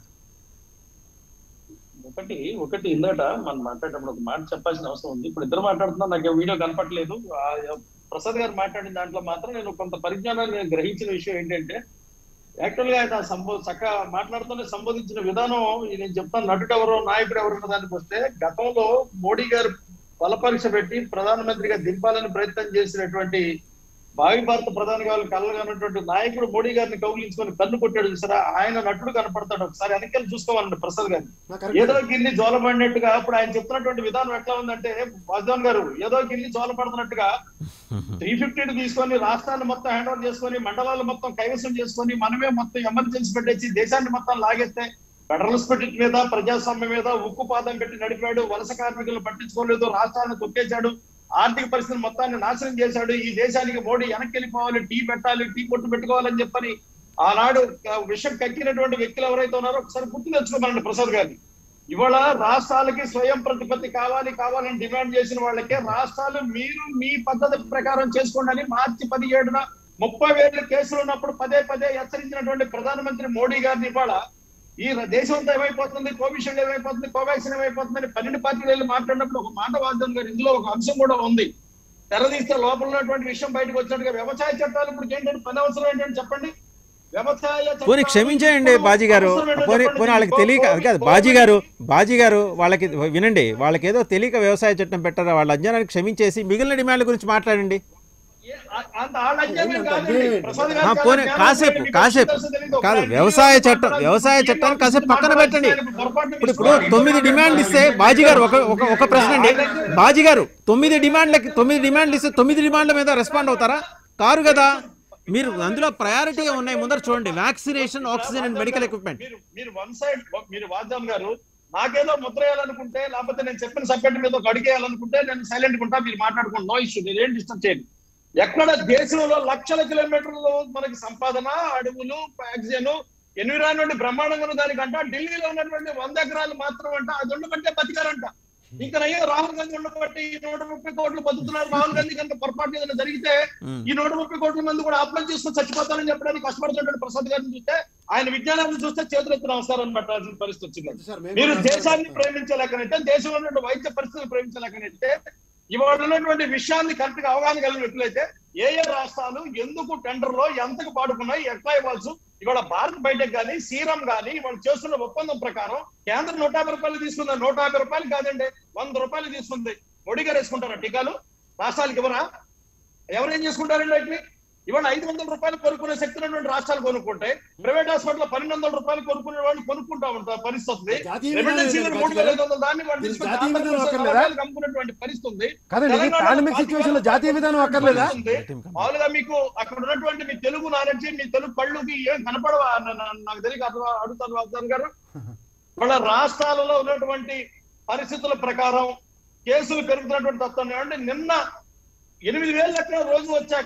ఒకటి ఒకటి ఇందట మనం మాట్లాడేటప్పుడు ఒక మాట చెప్పాల్సిన అవసరం ఉంది ఇప్పుడు ఇద్దరు మాట్లాడుతున్నా నాకు వీడియో కనపట్లేదు ఆ, ప్రసాద్ గారు మాట్లాడిన దాంట్లో మాత్రం నేను కొంత పరిజ్ఞానాన్ని నేను గ్రహించిన విషయం ఏంటంటే యాక్చువల్ గా ఆయన సంబో చక్కగా మాట్లాడుతూనే సంబోధించిన విధానం ఈ నేను చెప్తాను నటుడు ఎవరో నాయకుడు ఎవరు అన్న దానికి వస్తే గతంలో మోడీ గారు బల పరీక్ష పెట్టి ప్రధానమంత్రిగా దింపాలని ప్రయత్నం చేసినటువంటి భావి భారత ప్రధాని గారు కలగనటువంటి నాయకుడు మోడీ గారిని కౌగిలించుకొని కన్ను కొట్టాడు చూసారా ఆయన నటుడు కనపడతాడు ఒకసారి వెనకాల చూసుకోవాలండి ప్రసాద్ గారిని ఏదో గిల్లి జోలపడినట్టుగా ఇప్పుడు ఆయన చెప్తున్నటువంటి విధానం ఎట్లా ఉందంటే వాజ్వాన్ గారు ఏదో గిల్లి జోలపడుతున్నట్టుగా త్రీ ఫిఫ్టీ తీసుకొని రాష్ట్రాన్ని మొత్తం హ్యాండ్ ఓవర్ చేసుకొని మండలాలు మొత్తం కైవసం చేసుకొని మనమే మొత్తం ఎమర్జెన్సీ పెట్టేసి దేశాన్ని మొత్తం లాగేస్తే ఫెడరల్ స్పిరిట్ మీద ప్రజాస్వామ్యం మీద ఉక్కు పాదం పెట్టి నడిపాడు వలస కార్మికులు పట్టించుకోలేదు రాష్ట్రాన్ని తొక్కేశాడు ఆర్థిక పరిస్థితిని మొత్తాన్ని నాశనం చేశాడు ఈ దేశానికి మోడీ వెనక్కి వెళ్ళిపోవాలి టీ పెట్టాలి టీ కొట్టు పెట్టుకోవాలని చెప్పని ఆనాడు క- విషం కక్కినటువంటి వ్యక్తులు ఎవరైతే ఉన్నారో ఒకసారి గుర్తు తెచ్చుకోమనండి ప్రసాద్ గారిని ఇవాళ రాష్ట్రాలకి స్వయం ప్రతిపత్తి కావాలి కావాలని డిమాండ్ చేసిన వాళ్ళకే రాష్ట్రాలు మీరు మీ పద్ధతి ప్రకారం చేసుకోండి అని మార్చి పదిహేడున ముప్పై వేల కేసులు ఉన్నప్పుడు పదే పదే హెచ్చరించినటువంటి ప్రధానమంత్రి మోడీ గారిని ఇవాళ ఈ దేశం అంతా ఏమైపోతుంది కోవిషీల్డ్ ఏమైపోతుంది కోవాక్సిన్ ఏమైపోతుంది అని పన్నెండు పార్టీలు వెళ్ళి మాట్లాడినప్పుడు ఒక మాట వాద్యం గారు ఇందులో ఒక అంశం కూడా ఉంది తెరదీస్తే లోపల ఉన్నటువంటి విషయం బయటకు వచ్చినట్టుగా వ్యవసాయ చట్టాలు ఇప్పుడు ఏంటంటే పని అవసరం ఏంటంటే చెప్పండి వ్యవసాయ చట్టాలు పోనీ క్షమించేయండి ఇప్పుడు బాజీ గారు అవసరం ఏంటో పోనీ చెప్పండి. పోనీ వాళ్ళకి తెలియక అది కాదు కోవిడ్ బాజీ గారు బాజీ గారు వాళ్ళకి వినండి వాళ్ళకి ఏదో తెలియక వ్యవసాయ చట్టం పెట్టారా వాళ్ళ అజ్ఞానానికి క్షమించేసి మిగిలిన డిమాండ్ల గురించి మాట్లాడండి ఏ, అ- అంత ఆళ్ళ అజ్ఞానం కాదండి. ప్రసాద్ గారికి ఆ, చాలా పోనీ జ్ఞానం కాసేపు ఉంది. మీకు కాసేపు తెలుసో తెలీదో. కాదు ఒకసారి వ్యవసాయ మీరు చట్టం మాట్లాడాలి. వ్యవసాయ చట్టాన్ని కాసేపు పక్కన పెట్టండి పొరపాటు ఇప్పుడు ఇప్పుడు తీసుకోవాలి. తొమ్మిది డిమాండ్లు ఇస్తే బాజీ గారు ఒక ఒక ఒక ప్రశ్న అండి బాజీ గారు తొమ్మిది డిమాండ్లకి తొమ్మిది డిమాండ్లు ఇస్తే తొమ్మిది డిమాండ్ల మీద రెస్పాండ్ అవుతారా కారు కదా మీరు అందులో ప్రయారిటీగా ఉన్నాయి ముందర చూడండి vaccination oxygen and medical equipment మీరు మీరు వన్ సైడ్ మీరు వాద్దాం గారు నాకేదో ముద్ర వేయాలనుకుంటే లేకపోతే నేను చెప్పిన సబ్జెక్ట్ మీద ఒక అడిగేయాలనుకుంటే నేను సైలెంట్ ఉంటా మీరు మాట్లాడుకోండి నో ఇష్యూ మీరు ఏం డిస్టర్బ్ చేయండి ఎక్కడ దేశంలో లక్షల కిలోమీటర్లు మనకి సంపాదన అడవులు ఆక్సిజన్ ఎన్విరాన్మెంట్ బ్రహ్మాండంగా ఉన్న దానికంట ఢిల్లీలో ఉన్నటువంటి వంద ఎకరాలు మాత్రం అంట అది ఉండబట్టే బతికారంట ఇంకా నయ్యో రాహుల్ గాంధీ ఉండబట్టి ఈ నూట ముప్పై కోట్లు బతుకుతున్నారు రాహుల్ గాంధీ కనుక పొరపాటు ఏదైనా జరిగితే ఈ నూట ముప్పై కోట్ల మంది కూడా అప్లై చేసుకుని చచ్చిపోతారని చెప్పడానికి కష్టపడుతుంటాడు ప్రసాద్ గారిని చూస్తే ఆయన విజ్ఞానాన్ని చూస్తే చేతులెత్తిన అవసరం పెట్టాల్సిన పరిస్థితి వచ్చింది మీరు దేశాన్ని ప్రేమించలేకనైతే దేశంలో ఉన్నటువంటి వైద్య పరిస్థితులు ప్రేమించలేకనైతే ఇవాళ ఉన్నటువంటి విషయాన్ని కరెక్ట్ గా అవగాహన కలిగినట్లయితే ఏ ఏ రాష్ట్రాలు ఎందుకు టెండర్ లో ఎంతకు పాడుకున్నాయి ఎట్లా ఇవ్వాల్సి ఇవాళ భారత్ బయటకు కానీ సీరం కానీ వాళ్ళు చేస్తున్న ఒప్పందం ప్రకారం కేంద్రం నూట యాభై రూపాయలు తీసుకుంది నూట యాభై రూపాయలు కాదండి వంద రూపాయలు తీసుకుంది మోడీ గారు వేసుకుంటారా టీకాలు రాష్ట్రాలకు ఇవ్వరా ఎవరేం చేసుకుంటారండి వాటిని ఇవాళ ఐదు వందల రూపాయలు కొనుక్కునే శక్తి ఉన్నటువంటి రాష్ట్రాలు కొనుక్కుంటే ప్రైవేట్ హాస్పిటల్ పన్నెండు వందల రూపాయలు కొనుక్కునే వాళ్ళు కొనుక్కుంటా ఉంటారు పరిస్థితి ఉంది జాతీయ రెమిటెన్సీ విధానం మూడు వేల ఐదు వందల దాన్ని వాళ్ళు దీనికి తీసుకొని జాతీయ ఆంధ్రప్రదేశ్ విధానం అక్కర్లేదా? రాష్ట్రాలకు అమ్ముకునేటువంటి పరిస్థితి ఉంది కాదండి, ఈ తెలంగాణలో పాండమిక్ పాతిక సిచ్యువేషన్ లో వేల జాతీయ విధానం అక్కర్లేదా? ఉంది. మామూలుగా మీకు అక్కడ ఉన్నటువంటి మీ తెలుగు నాలెడ్జ్ మీ తెలుగు పళ్ళుకి ఏం కనపడవా నా- నా- నాకు తెలియక అర్థం అడుగుతాను వాగ్దాన్ గారు వాళ్ళ రాష్ట్రాలలో ఉన్నటువంటి పరిస్థితుల ప్రకారం కేసులు పెరుగుతున్నటువంటి తత్వం ఏమంటే నిన్న ఎనిమిది వేల లెక్కల రోజు వచ్చాక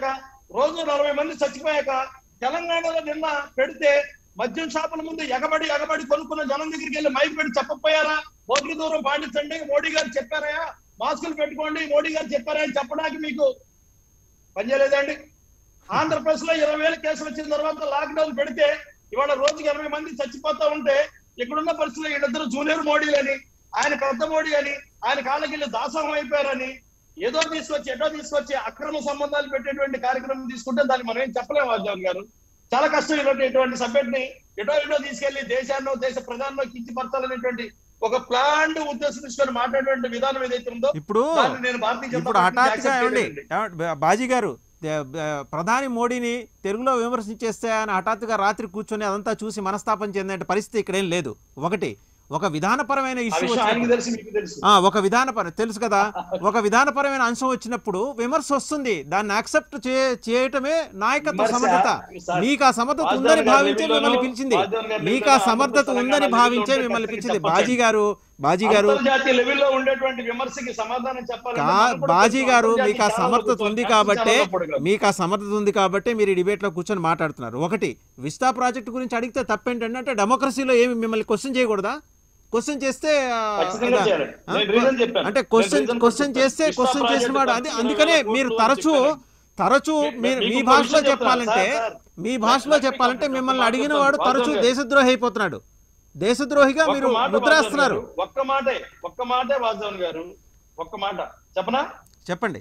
రోజు నలభై మంది చచ్చిపోయాక తెలంగాణలో నిన్న పెడితే మద్యం షాపుల ముందు ఎగబడి ఎగబడి కొనుక్కున్న జనం దగ్గరికి వెళ్ళి మైక్ పెట్టి చెప్పపోయారా భౌతిక దూరం పాటించండి మోడీ గారు చెప్పారా మాస్కులు పెట్టుకోండి మోడీ గారు చెప్పారా అని చెప్పడానికి మీకు పనిచేయలేదండి ఆంధ్రప్రదేశ్ లో ఇరవై వేల కేసులు వచ్చిన తర్వాత లాక్డౌన్ పెడితే ఇవాళ రోజుకి ఇరవై మంది చచ్చిపోతా ఉంటే ఇక్కడున్న పరిస్థితుల్లో వీళ్ళిద్దరు జూనియర్ మోడీలని ఆయన పెద్ద మోడీ అని ఆయన కాళ్ళకి వెళ్ళి దాసోహం అయిపోయారని ఏదో తీసుకొచ్చి ఎటో తీసుకొచ్చి అక్రమ సంబంధాలు పెట్టేటువంటి కార్యక్రమం తీసుకుంటే దాన్ని మనం ఏం చెప్పలేము వాజ్యాన్ గారు చాలా కష్టం ఇలాంటి ఇటువంటి సబ్జెక్ట్ ని ఎటో ఎటో తీసుకెళ్లి దేశాన్నో దేశ ప్రధానంలో కించిపరచాలనేటువంటి ఒక ప్లాండ్ ఉద్దేశం తీసుకొని మాట్లాడేటువంటి విధానం ఏదైతే ఉందో ఇప్పుడు దాన్ని నేను భారతీయ జనతా ఇప్పుడు పార్టీకి హఠాత్తుగా accept ఏమండి చేయలేనండి. ఏమండి, బా- బాజీ గారు దే- బ- ప్రధాని మోడీని తెలుగులో విమర్శించేస్తే ఆయన హఠాత్తుగా రాత్రి కూర్చొని అదంతా చూసి మనస్తాపం చెందే పరిస్థితి ఇక్కడేం లేదు ఒకటి ఒక విధానపరమైన ఆ ఇష్యూ విషయం ఆయనకి వచ్చినప్పుడు తెలుసు మీకు తెలుసు ఆ, ఒక విధానపర తెలుసు కదా ఒక విధానపరమైన అంశం వచ్చినప్పుడు విమర్శ వస్తుంది దాన్ని యాక్సెప్ట్ చేయటమే నాయకత్వ విమర్శ, సమర్థత సార్, మీకు ఆ సమర్థత వాజ్దాన్ ఉందని గారి భావించే లెవెల్లోనూ, మిమ్మల్ని పిలిచింది వాజ్దాన్ గారి మీకు ఆ లెవెల్లోనూ సమర్థత ఆంధ్రప్రదేశ్ ఉందని తెలంగాణ భావించే లెవెల్లో మిమ్మల్ని ఉంటే పిలిచింది చెప్పండి. బాజీ గారు బాజీ గారు అంతర్జాతీయ లెవెల్లో ఉండేటువంటి విమర్శకి సమాధానం చెప్పాలి కా- బాజీ గారు మీకు ఆ సమర్థత ఉంది కాబట్టే మీకు ఆ సమర్థత ఉంది కాబట్టి మీరు ఈ డిబేట్లో కూర్చొని మాట్లాడుతున్నారు ఒకటి విస్తా ప్రాజెక్ట్ గురించి అడిగితే తప్పేంటంటే అంటే డెమోక్రసీలో ఏమి మిమ్మల్ని క్వశ్చన్ చేయకూడదా క్వశ్చన్ చేస్తే ఆ, ఖచ్చితంగా అదా- చేయాలి. ఆ, నేను reason చెప్పాను. అంటే నేను క్వశ్చన్ reason క్వశ్చన్ చెప్పాను. చేస్తే విస్తా క్వశ్చన్ చేసిన ప్రాజెక్ట్ వాడు అది ఖర్చు అందుకనే ఇరవై మీరు కోట్లు తరచూ చెప్పాను. తరచూ మీ- మీరు మీకు మీ ఇంకో భాషలో విషయం చెప్పాలంటే చెప్తాను, సార్, సార్. మీ భాషలో నాకు చెప్పాలంటే మీకు మిమ్మల్ని ఒక అడిగిన మాట వాడు తరచూ చెప్తాను. దేశద్రోహి అయిపోతున్నాడు దేశద్రోహిగా ఒక్క మీరు మాట ముద్రేస్తున్నారు వాసుదేవన్ గారు, ఒక్క మాటే ఒక్క మాటే వాసుదేవన్ గారు ఒక్క మాట చెప్పనా చెప్పండి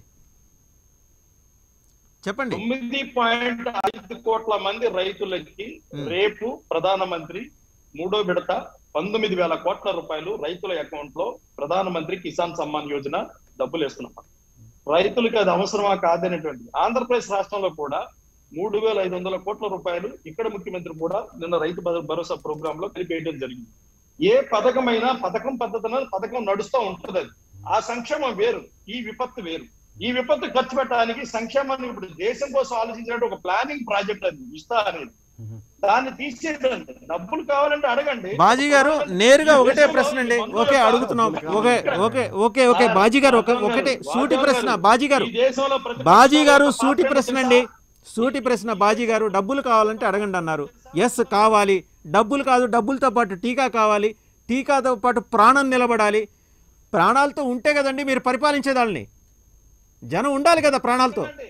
చెప్పండి తొమ్మిది పాయింట్ ఐదు కోట్ల మంది రైతులకి Hmm. రేపు ప్రధానమంత్రి మూడో విడత పంతొమ్మిది వేల కోట్ల రూపాయలు రైతుల అకౌంట్ లో ప్రధానమంత్రి కిసాన్ సమ్మాన్ యోజన డబ్బులు వేస్తున్నాం రైతులకి అది అవసరమా కాదనేటువంటి ఆంధ్రప్రదేశ్ రాష్ట్రంలో కూడా మూడు వేల ఐదు వందల కోట్ల రూపాయలు ఇక్కడ ముఖ్యమంత్రి కూడా నిన్న రైతు భ- భరోసా ప్రోగ్రామ్ లో కలిపేయడం జరిగింది ఏ పథకమైనా పథకం పద్ధతిన పథకం నడుస్తూ ఉంటది అది ఆ సంక్షేమం వేరు ఈ విపత్తు వేరు ఈ విపత్తు ఖర్చు పెట్టడానికి సంక్షేమాన్ని ఇప్పుడు దేశం కోసం ఆలోచించినట్టు ఒక ప్లానింగ్ ప్రాజెక్ట్ అది ఇస్తా అనేది దాన్ని తీసేయండి డబ్బులు కావాలంటే అడగండి బాజీ గారు నేరుగా ఒకటే ప్రశ్న అండి ఓకే అడుగుతున్నాం okay okay okay okay Baji గారు ఒక ఒకటే సూటి ప్రశ్న బాజీ గారు ఈ దేశంలో ప్రతి బాజీ గారు ఒక్క సూటి పార్టీ ప్రశ్న తెలుసా? అండి సూటి ప్రశ్న బాజీ గారు డబ్బులు కావాలంటే అడగండి అన్నారు ఎస్ కావాలి డబ్బులు కాదు డబ్బులతో పాటు టీకా కావాలి టీకాతో పాటు ప్రాణం నిలబడాలి ప్రాణాలతో ఉంటే కదండి మీరు పరిపాలించేదాళ్ళని జనం ఉండాలి కదా ప్రాణాలతో చూడండి,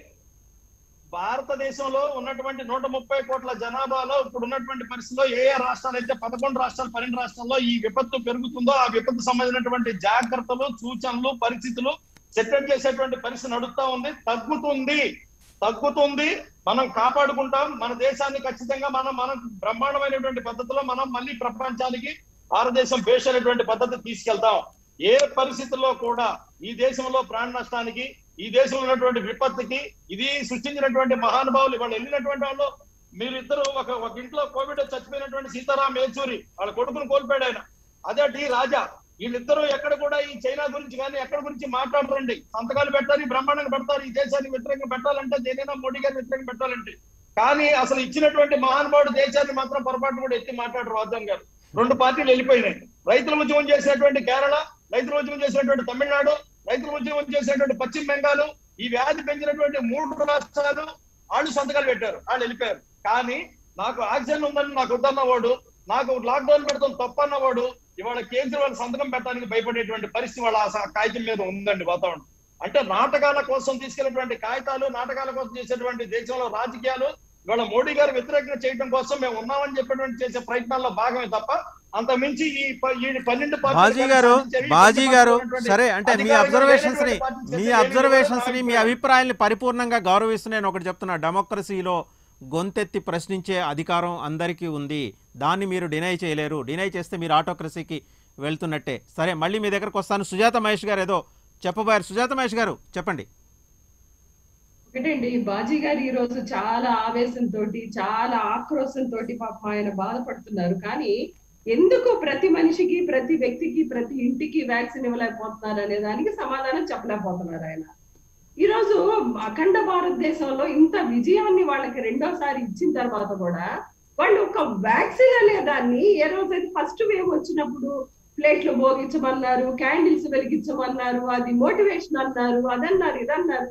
భారతదేశంలో ఉన్నటువంటి నూట ముప్పై కోట్ల జనాభాలో ఇప్పుడు ఉన్నటువంటి పరిస్థితిలో ఏ ఏ రాష్ట్రాలు అయితే పదకొండు రాష్ట్రాలు పన్నెండు రాష్ట్రాల్లో ఈ విపత్తు పెరుగుతుందో ఆ విపత్తు సంబంధించినటువంటి జాగ్రత్తలు సూచనలు పరిస్థితులు సెటెట్ చేసేటువంటి పరిస్థితి నడుస్తా ఉంది తగ్గుతుంది తగ్గుతుంది మనం కాపాడుకుంటాం మన దేశాన్ని ఖచ్చితంగా మనం మనం బ్రహ్మాండమైనటువంటి పద్ధతిలో మనం మళ్ళీ ప్రపంచానికి భారతదేశం బేస్ అనేటువంటి పద్ధతి తీసుకెళ్తాం ఏ పరిస్థితుల్లో కూడా ఈ దేశంలో ప్రాణ నష్టానికి ఈ దేశంలో ఉన్నటువంటి విపత్తుకి ఇది సృష్టించినటువంటి మహానుభావులు వాళ్ళు వెళ్ళినటువంటి వాళ్ళు మీరిద్దరు ఒక ఒక ఇంట్లో కోవిడ్ వచ్చి చచ్చిపోయినటువంటి సీతారాం యేచూరి వాళ్ళ కొడుకును కోల్పోయాడు ఆయన అదే డి రాజా వీళ్ళిద్దరూ ఎక్కడ కూడా ఈ చైనా గురించి కానీ ఎక్కడ గురించి మాట్లాడరండి సంతకాలు పెట్టాలి బ్రహ్మాండంగా పెడతారు ఈ దేశానికి వ్యతిరేకంగా పెట్టాలంటే దేనైనా మోడీ గారి వ్యతిరేకంగా పెట్టాలంటే కానీ అసలు ఇచ్చినటువంటి మహానుభావుడు దేశాన్ని మాత్రం పొరపాటు కూడా ఎత్తి మాట్లాడరు వాద్దాం గారు రెండు పార్టీలు వెళ్ళిపోయినాయి రైతుల ఉద్యమం చేసినటువంటి కేరళ రైతుల ఉద్యమం చేసినటువంటి తమిళనాడు రైతుల ఉద్యమం చేసినటువంటి పశ్చిమ బెంగాల్ ఈ వ్యాధి పెంచినటువంటి మూడు రాష్ట్రాలు వాళ్ళు సంతకాలు పెట్టారు వాళ్ళు వెళ్ళిపోయారు కానీ నాకు ఆక్సిజన్ ఉందని నాకు వద్దన్నవాడు నాకు లాక్డౌన్ పెడతాం తప్పన్నవాడు ఇవాళ కేజ్రీవాల్ సంతకం పెట్టడానికి భయపడేటువంటి పరిస్థితి వాళ్ళ ఆ స- కాగితం మీద ఉందండి వాతావరణం అంటే నాటకాల కోసం తీసుకెళ్ళినటువంటి కాగితాలు నాటకాల కోసం చేసేటువంటి దేశంలో రాజకీయాలు ఇవాళ మోడీ గారు వ్యతిరేకంగా చేయడం కోసం మేము ఉన్నామని చెప్పేటువంటి చేసే ప్రయత్నాల్లో భాగమే తప్ప అంత మించి ఈ ప- ఈ పన్నెండు పార్టీలు బాజీ కలిసి గారు సాధించేవి బాజీ గారు ఉన్నటువంటి సరే అంటే మీ అధికారంగా అబ్జర్వేషన్స్ ని లేనటువంటి పార్టీ మీ చేసే అబ్జర్వేషన్స్ ని మీ ఏమీ లేదు. అభిప్రాయాల్ని పరిపూర్ణంగా గౌరవిస్తూ నేను ఒకటి చెప్తున్నా డెమోక్రసీలో గొంతెత్తి ప్రశ్నించే అధికారం అందరికీ ఉంది దాన్ని మీరు డినై చేయలేరు డినై చేస్తే మీరు ఆటోక్రసీకి వెళ్తున్నట్టే సరే మళ్ళీ మీ దగ్గరకు వస్తాను సుజాత మహేష్ గారు ఏదో చెప్పబోయారు సుజాత మహేష్ గారు చెప్పండి ఒకటండి బాజీ గారు ఈ రోజు చాలా ఆవేశంతో చాలా ఆక్రోశంతో పాపం ఆయన బాధపడుతున్నారు కానీ ఎందుకు ప్రతి మనిషికి ప్రతి వ్యక్తికి ప్రతి ఇంటికి వ్యాక్సిన్ ఇవ్వలేకపోతున్నారు అనే దానికి సమాధానం చెప్పలేకపోతున్నారు ఆయన ఈ రోజు అఖండ భారతదేశంలో ఇంత విజయాన్ని వాళ్ళకి రెండోసారి ఇచ్చిన తర్వాత కూడా వాళ్ళు ఒక వ్యాక్సిన్ అనే దాన్ని ఏ రోజైతే ఫస్ట్ వేవ్ వచ్చినప్పుడు ప్లేట్లు భోగించమన్నారు క్యాండిల్స్ వెలిగించమన్నారు అది మోటివేషన్ అన్నారు అదన్నారు ఇదన్నారు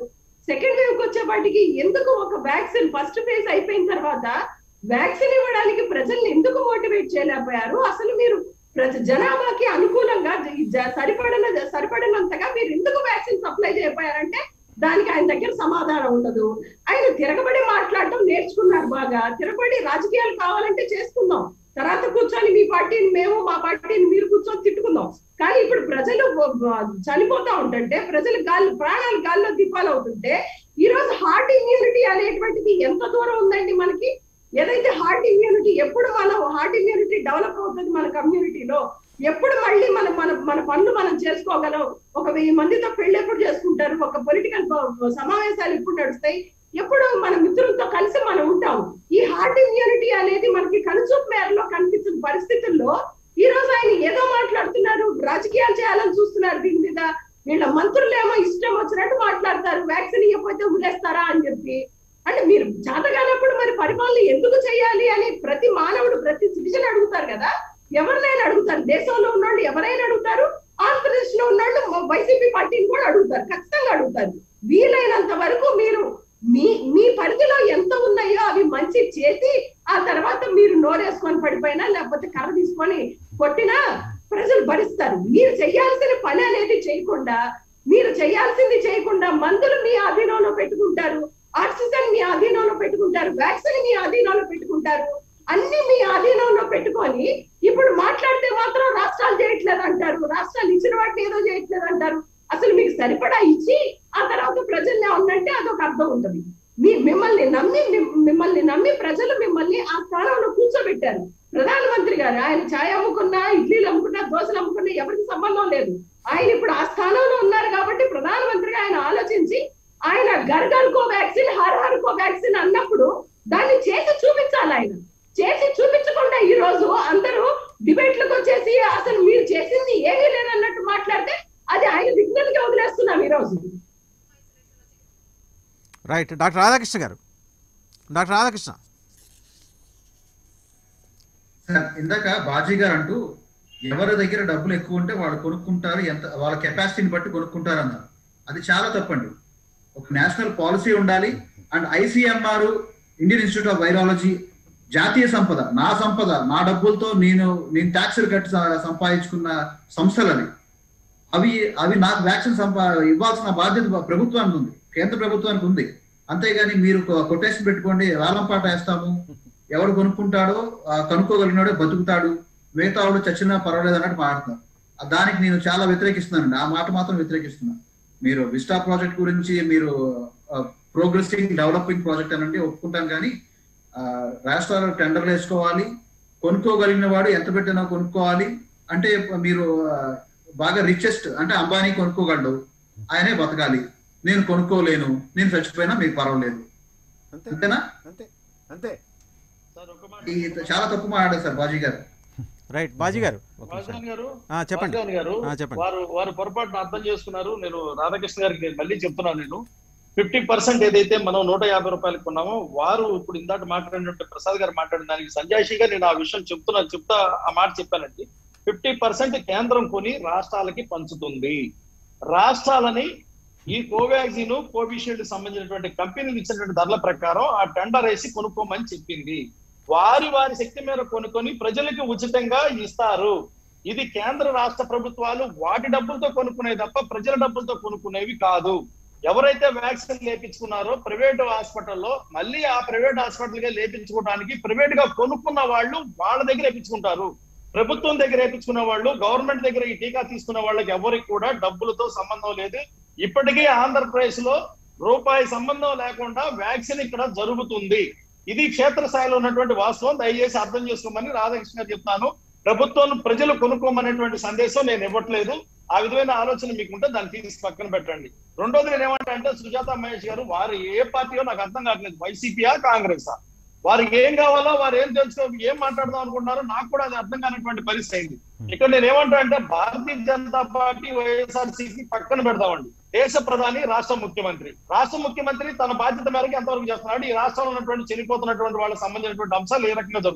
సెకండ్ వేవ్ వచ్చేపాటికి ఎందుకు ఒక వ్యాక్సిన్ ఫస్ట్ ఫేజ్ అయిపోయిన తర్వాత వ్యాక్సిన్ ఇవ్వడానికి ప్రజల్ని ఎందుకు మోటివేట్ చేయలేకపోయారు అసలు మీరు ప్రజ జనాభాకి అనుకూలంగా జ- జ- సరిపడిన సరిపడినంతగా మీరు ఎందుకు వ్యాక్సిన్ సప్లై చేయకపోయారంటే దానికి ఆయన దగ్గర సమాధానం ఉండదు ఆయన తిరగబడి మాట్లాడటం నేర్చుకున్నారు బాగా తిరగబడి రాజకీయాలు కావాలంటే చేసుకుందాం తర్వాత కూర్చొని మీ పార్టీని మేము మా పార్టీని మీరు కూర్చొని తిట్టుకుందాం కానీ ఇప్పుడు ప్రజలు వ- వ- చనిపోతా ఉంటుంటే ప్రజలు గాలి ప్రాణాలు గాల్లో దీపాలు అవుతుంటే ఈ రోజు హార్ట్ ఇమ్యూనిటీ అనేటువంటిది ఎంత దూరం ఉందండి మనకి ఏదైతే హార్ట్ ఇమ్యూనిటీ ఎప్పుడు మనం హార్ట్ ఇమ్యూనిటీ డెవలప్ అవుతుంది మన కమ్యూనిటీలో ఎప్పుడు మళ్ళీ మన మన మన పనులు మనం చేసుకోగలం ఒక వెయ్యి మందితో పెళ్లి ఎప్పుడు చేసుకుంటారు ఒక పొలిటికల్ సమావేశాలు ఎప్పుడు నడుస్తాయి ఎప్పుడు మన మిత్రులతో కలిసి మనం ఉంటాం ఈ హార్ట్ ఇమ్యూనిటీ అనేది మనకి కనుచూపు మేరలో కనిపించిన పరిస్థితుల్లో ఈ రోజు ఆయన ఏదో మాట్లాడుతున్నారు రాజకీయాలు చేయాలని చూస్తున్నారు దీని మీద వీళ్ళ మంత్రులేమో ఇష్టం వచ్చినట్టు మాట్లాడతారు వ్యాక్సిన్ ఇవ్వకపోతే వదిలేస్తారా అని చెప్పి అంటే మీరు చేతగానప్పుడు మరి పరిపాలన ఎందుకు చేయాలి అని ప్రతి మానవుడు ప్రతి సిటిజన్ అడుగుతారు కదా ఎవరినైనా అడుగుతారు దేశంలో ఉన్నోళ్ళు ఎవరైనా అడుగుతారు ఆంధ్రప్రదేశ్ లో ఉన్నోళ్ళు వైసీపీ పార్టీని కూడా అడుగుతారు ఖచ్చితంగా అడుగుతారు వీలైనంత వరకు మీరు మీ మీ పరిధిలో ఎంత ఉన్నాయో అవి మంచి చేసి ఆ తర్వాత మీరు నోరేసుకొని పడిపోయినా లేకపోతే కర్ర తీసుకొని కొట్టినా ప్రజలు భరిస్తారు మీరు చేయాల్సిన పని అనేది చేయకుండా మీరు చేయాల్సింది చేయకుండా మందులు మీ ఆధీనంలో పెట్టుకుంటారు ఆక్సిజన్ మీ ఆధీనంలో పెట్టుకుంటారు వ్యాక్సిన్ మీ ఆధీనంలో పెట్టుకుంటారు అన్ని మీ ఆధీనంలో పెట్టుకొని ఇప్పుడు మాట్లాడితే మాత్రం రాష్ట్రాలు చేయట్లేదు అంటారు రాష్ట్రాలు ఇచ్చిన వాటిని ఏదో చేయట్లేదు అంటారు అసలు మీకు సరిపడా ఇచ్చి ఆ తర్వాత ప్రజల్ని ఉన్నంటే అదొక అర్థం ఉంటుంది మీ మిమ్మల్ని నమ్మి మిమ్- మిమ్మల్ని నమ్మి ప్రజలు మిమ్మల్ని ఆ స్థానంలో కూర్చోబెట్టారు ప్రధానమంత్రి గారు ఆయన ఛాయ్ అమ్ముకున్నా ఇడ్లీలు అమ్ముకున్నా దోశలు అమ్ముకున్నా ఎవరికి సంబంధం లేదు ఆయన ఇప్పుడు ఆ స్థానంలో ఉన్నారు కాబట్టి ప్రధానమంత్రిగా ఆయన ఆలోచించి ఆయన గర్గర్ కో వ్యాక్సిన్ హర్ హర్ కో వ్యాక్సిన్ అన్నప్పుడు దాన్ని చేసి చూపించాలి ఆయన చేసి చూపించకుండా ఈ రోజు అందరూ డిబేట్లకు వచ్చేసి అసలు మీరు చేసింది ఏమీ లేదన్నట్టు మాట్లాడితే అది ఆయన విజ్ఞతగా వదిలేస్తున్నాం ఈ రోజు రైట్ డాక్టర్ రాధాకృష్ణ గారు డాక్టర్ రాధాకృష్ణ సార్ ఇందాక బాజీ గారు అంటూ ఎవరి దగ్గర డబ్బులు ఎక్కువ ఉంటే వాళ్ళు కొనుక్కుంటారు ఎంత వాళ్ళ కెపాసిటీని బట్టి కొనుక్కుంటారు అన్నారు అది చాలా తప్పండి ఒక నేషనల్ పాలసీ ఉండాలి and ICMR Indian institute of virology జాతీయ సంపద నా సంపద నా డబ్బులతో నేను నేను ట్యాక్సులు కట్టి స- సంపాదించుకున్న సంస్థలవి అవి అవి నాకు వ్యాక్సిన్ సంపా ఇవ్వాల్సిన బాధ్యత ప్రభుత్వానికి ఉంది కేంద్ర ప్రభుత్వానికి ఉంది అంతేగాని మీరు కొటేషన్ పెట్టుకోండి వేలంపాట వేస్తాము ఎవడు కొనుక్కుంటాడో ఆ కనుక్కోగలిగినాడో బతుకుతాడు మిగతా వాడు చచ్చినా పర్వాలేదు అన్నట్టు మాట్లాడతారు ఆ దానికి నేను చాలా వ్యతిరేకిస్తున్నానండి ఆ మాట మాత్రం వ్యతిరేకిస్తున్నాను మీరు విస్టా ప్రాజెక్ట్ గురించి మీరు ప్రోగ్రెసింగ్ డెవలపింగ్ ప్రాజెక్ట్ అనంటే ఒప్పుకుంటాను కానీ ఆ, రాష్ట్రాలు టెండర్లు వేసుకోవాలి కొనుక్కోగలిగిన వాడు ఎంత పెట్టినా కొనుక్కోవాలి అంటే మీరు ఆ, బాగా రిచెస్ట్ అంటే అంబానీ కొనుక్కోగలడు ఆయనే బతకాలి నేను కొనుక్కోలేను నేను చచ్చిపోయినా మీకు పర్వాలేదు అంతే అంతేనా అంతే అంతే సార్ ఒక మాట ఈ చాలా తప్పు మాట్లాడారు సార్ బాజీ గారు రైట్ బాజీ గారు ఒక నిమిషం. రాజధాని గారు ఆ, చెప్పండి రాజధాని గారు ఆ, చెప్పండి వారు వారు పొరపాటున అర్థం చేసుకున్నారు నేను రాధాకృష్ణ గారికి నేను మళ్ళీ చెప్తున్నాను నేను ఫిఫ్టీ పర్సెంట్ ఏదైతే మనం నూట యాభై రూపాయలకు కొన్నామో వారు ఇప్పుడు ఇందాక మాట్లాడినట్టు ప్రసాద్ గారు మాట్లాడిన దానికి సంజాయిషిగా నేను ఆ విషయం చెప్తున్నాను చెప్తా ఆ మాట చెప్పానండి ఫిఫ్టీ పర్సెంట్ కేంద్రం కొని రాష్ట్రాలకి పంచుతుంది రాష్ట్రాలని ఈ కోవాక్సిన్ కోవిషీల్డ్ సంబంధించినటువంటి కంపెనీలు ఇచ్చినటువంటి ధరల ప్రకారం ఆ టెండర్ వేసి కొనుక్కోమని చెప్పింది వారి వారి శక్తి మేర కొనుక్కొని ప్రజలకు ఉచితంగా ఇస్తారు ఇది కేంద్ర రాష్ట్ర ప్రభుత్వాలు వాటి డబ్బులతో కొనుక్కునేవి తప్ప ప్రజల డబ్బులతో కొనుక్కునేవి కాదు ఎవరైతే వ్యాక్సిన్ లేపించుకున్నారో ప్రైవేట్ హాస్పిటల్లో మళ్ళీ ఆ ప్రైవేట్ హాస్పిటల్ గా లేపించుకోవడానికి ప్రైవేట్ గా కొనుక్కున్న వాళ్ళు వాళ్ళ దగ్గర వేపించుకుంటారు ప్రభుత్వం దగ్గర వేపించుకున్న వాళ్ళు గవర్నమెంట్ దగ్గర ఈ టీకా తీసుకున్న వాళ్ళకి ఎవరికి కూడా డబ్బులతో సంబంధం లేదు ఇప్పటికే ఆంధ్రప్రదేశ్ లో రూపాయి సంబంధం లేకుండా వ్యాక్సిన్ ఇక్కడ జరుగుతుంది ఇది క్షేత్రస్థాయిలో ఉన్నటువంటి వాస్తవం దయచేసి అర్థం చేసుకోమని రాధాకృష్ణ గారు చెప్తాను ప్రభుత్వం ప్రజలు కొనుక్కోమనేటువంటి సందేశం నేను ఇవ్వట్లేదు ఆ విధమైన ఆలోచన మీకుంటే దాన్ని తీసి పక్కన పెట్టండి రెండోది నేను ఏమంటా అంటే సుజాత మహేష్ గారు వారు ఏ పార్టీయో నాకు అర్థం కావట్లేదు వైసీపీయా కాంగ్రెసా వారికి ఏం కావాలో వారు ఏం తెలుసుకో ఏం మాట్లాడదాం అనుకుంటున్నారో నాకు కూడా అది అర్థం కానటువంటి పరిస్థితి అయింది ఇక్కడ నేను ఏమంటా అంటే భారతీయ జనతా పార్టీ వైఎస్ఆర్సీపీ పక్కన పెడతామండి దేశ ప్రధాని రాష్ట్ర ముఖ్యమంత్రి రాష్ట్ర ముఖ్యమంత్రి తన బాధ్యత మేరకు ఎంతవరకు చేస్తున్నాడు ఈ రాష్ట్రంలో ఉన్నటువంటి చనిపోతున్నటువంటి వాళ్ళకి సంబంధించినటువంటి అంశాలు ఏ రకంగా జరుగుతున్నాయి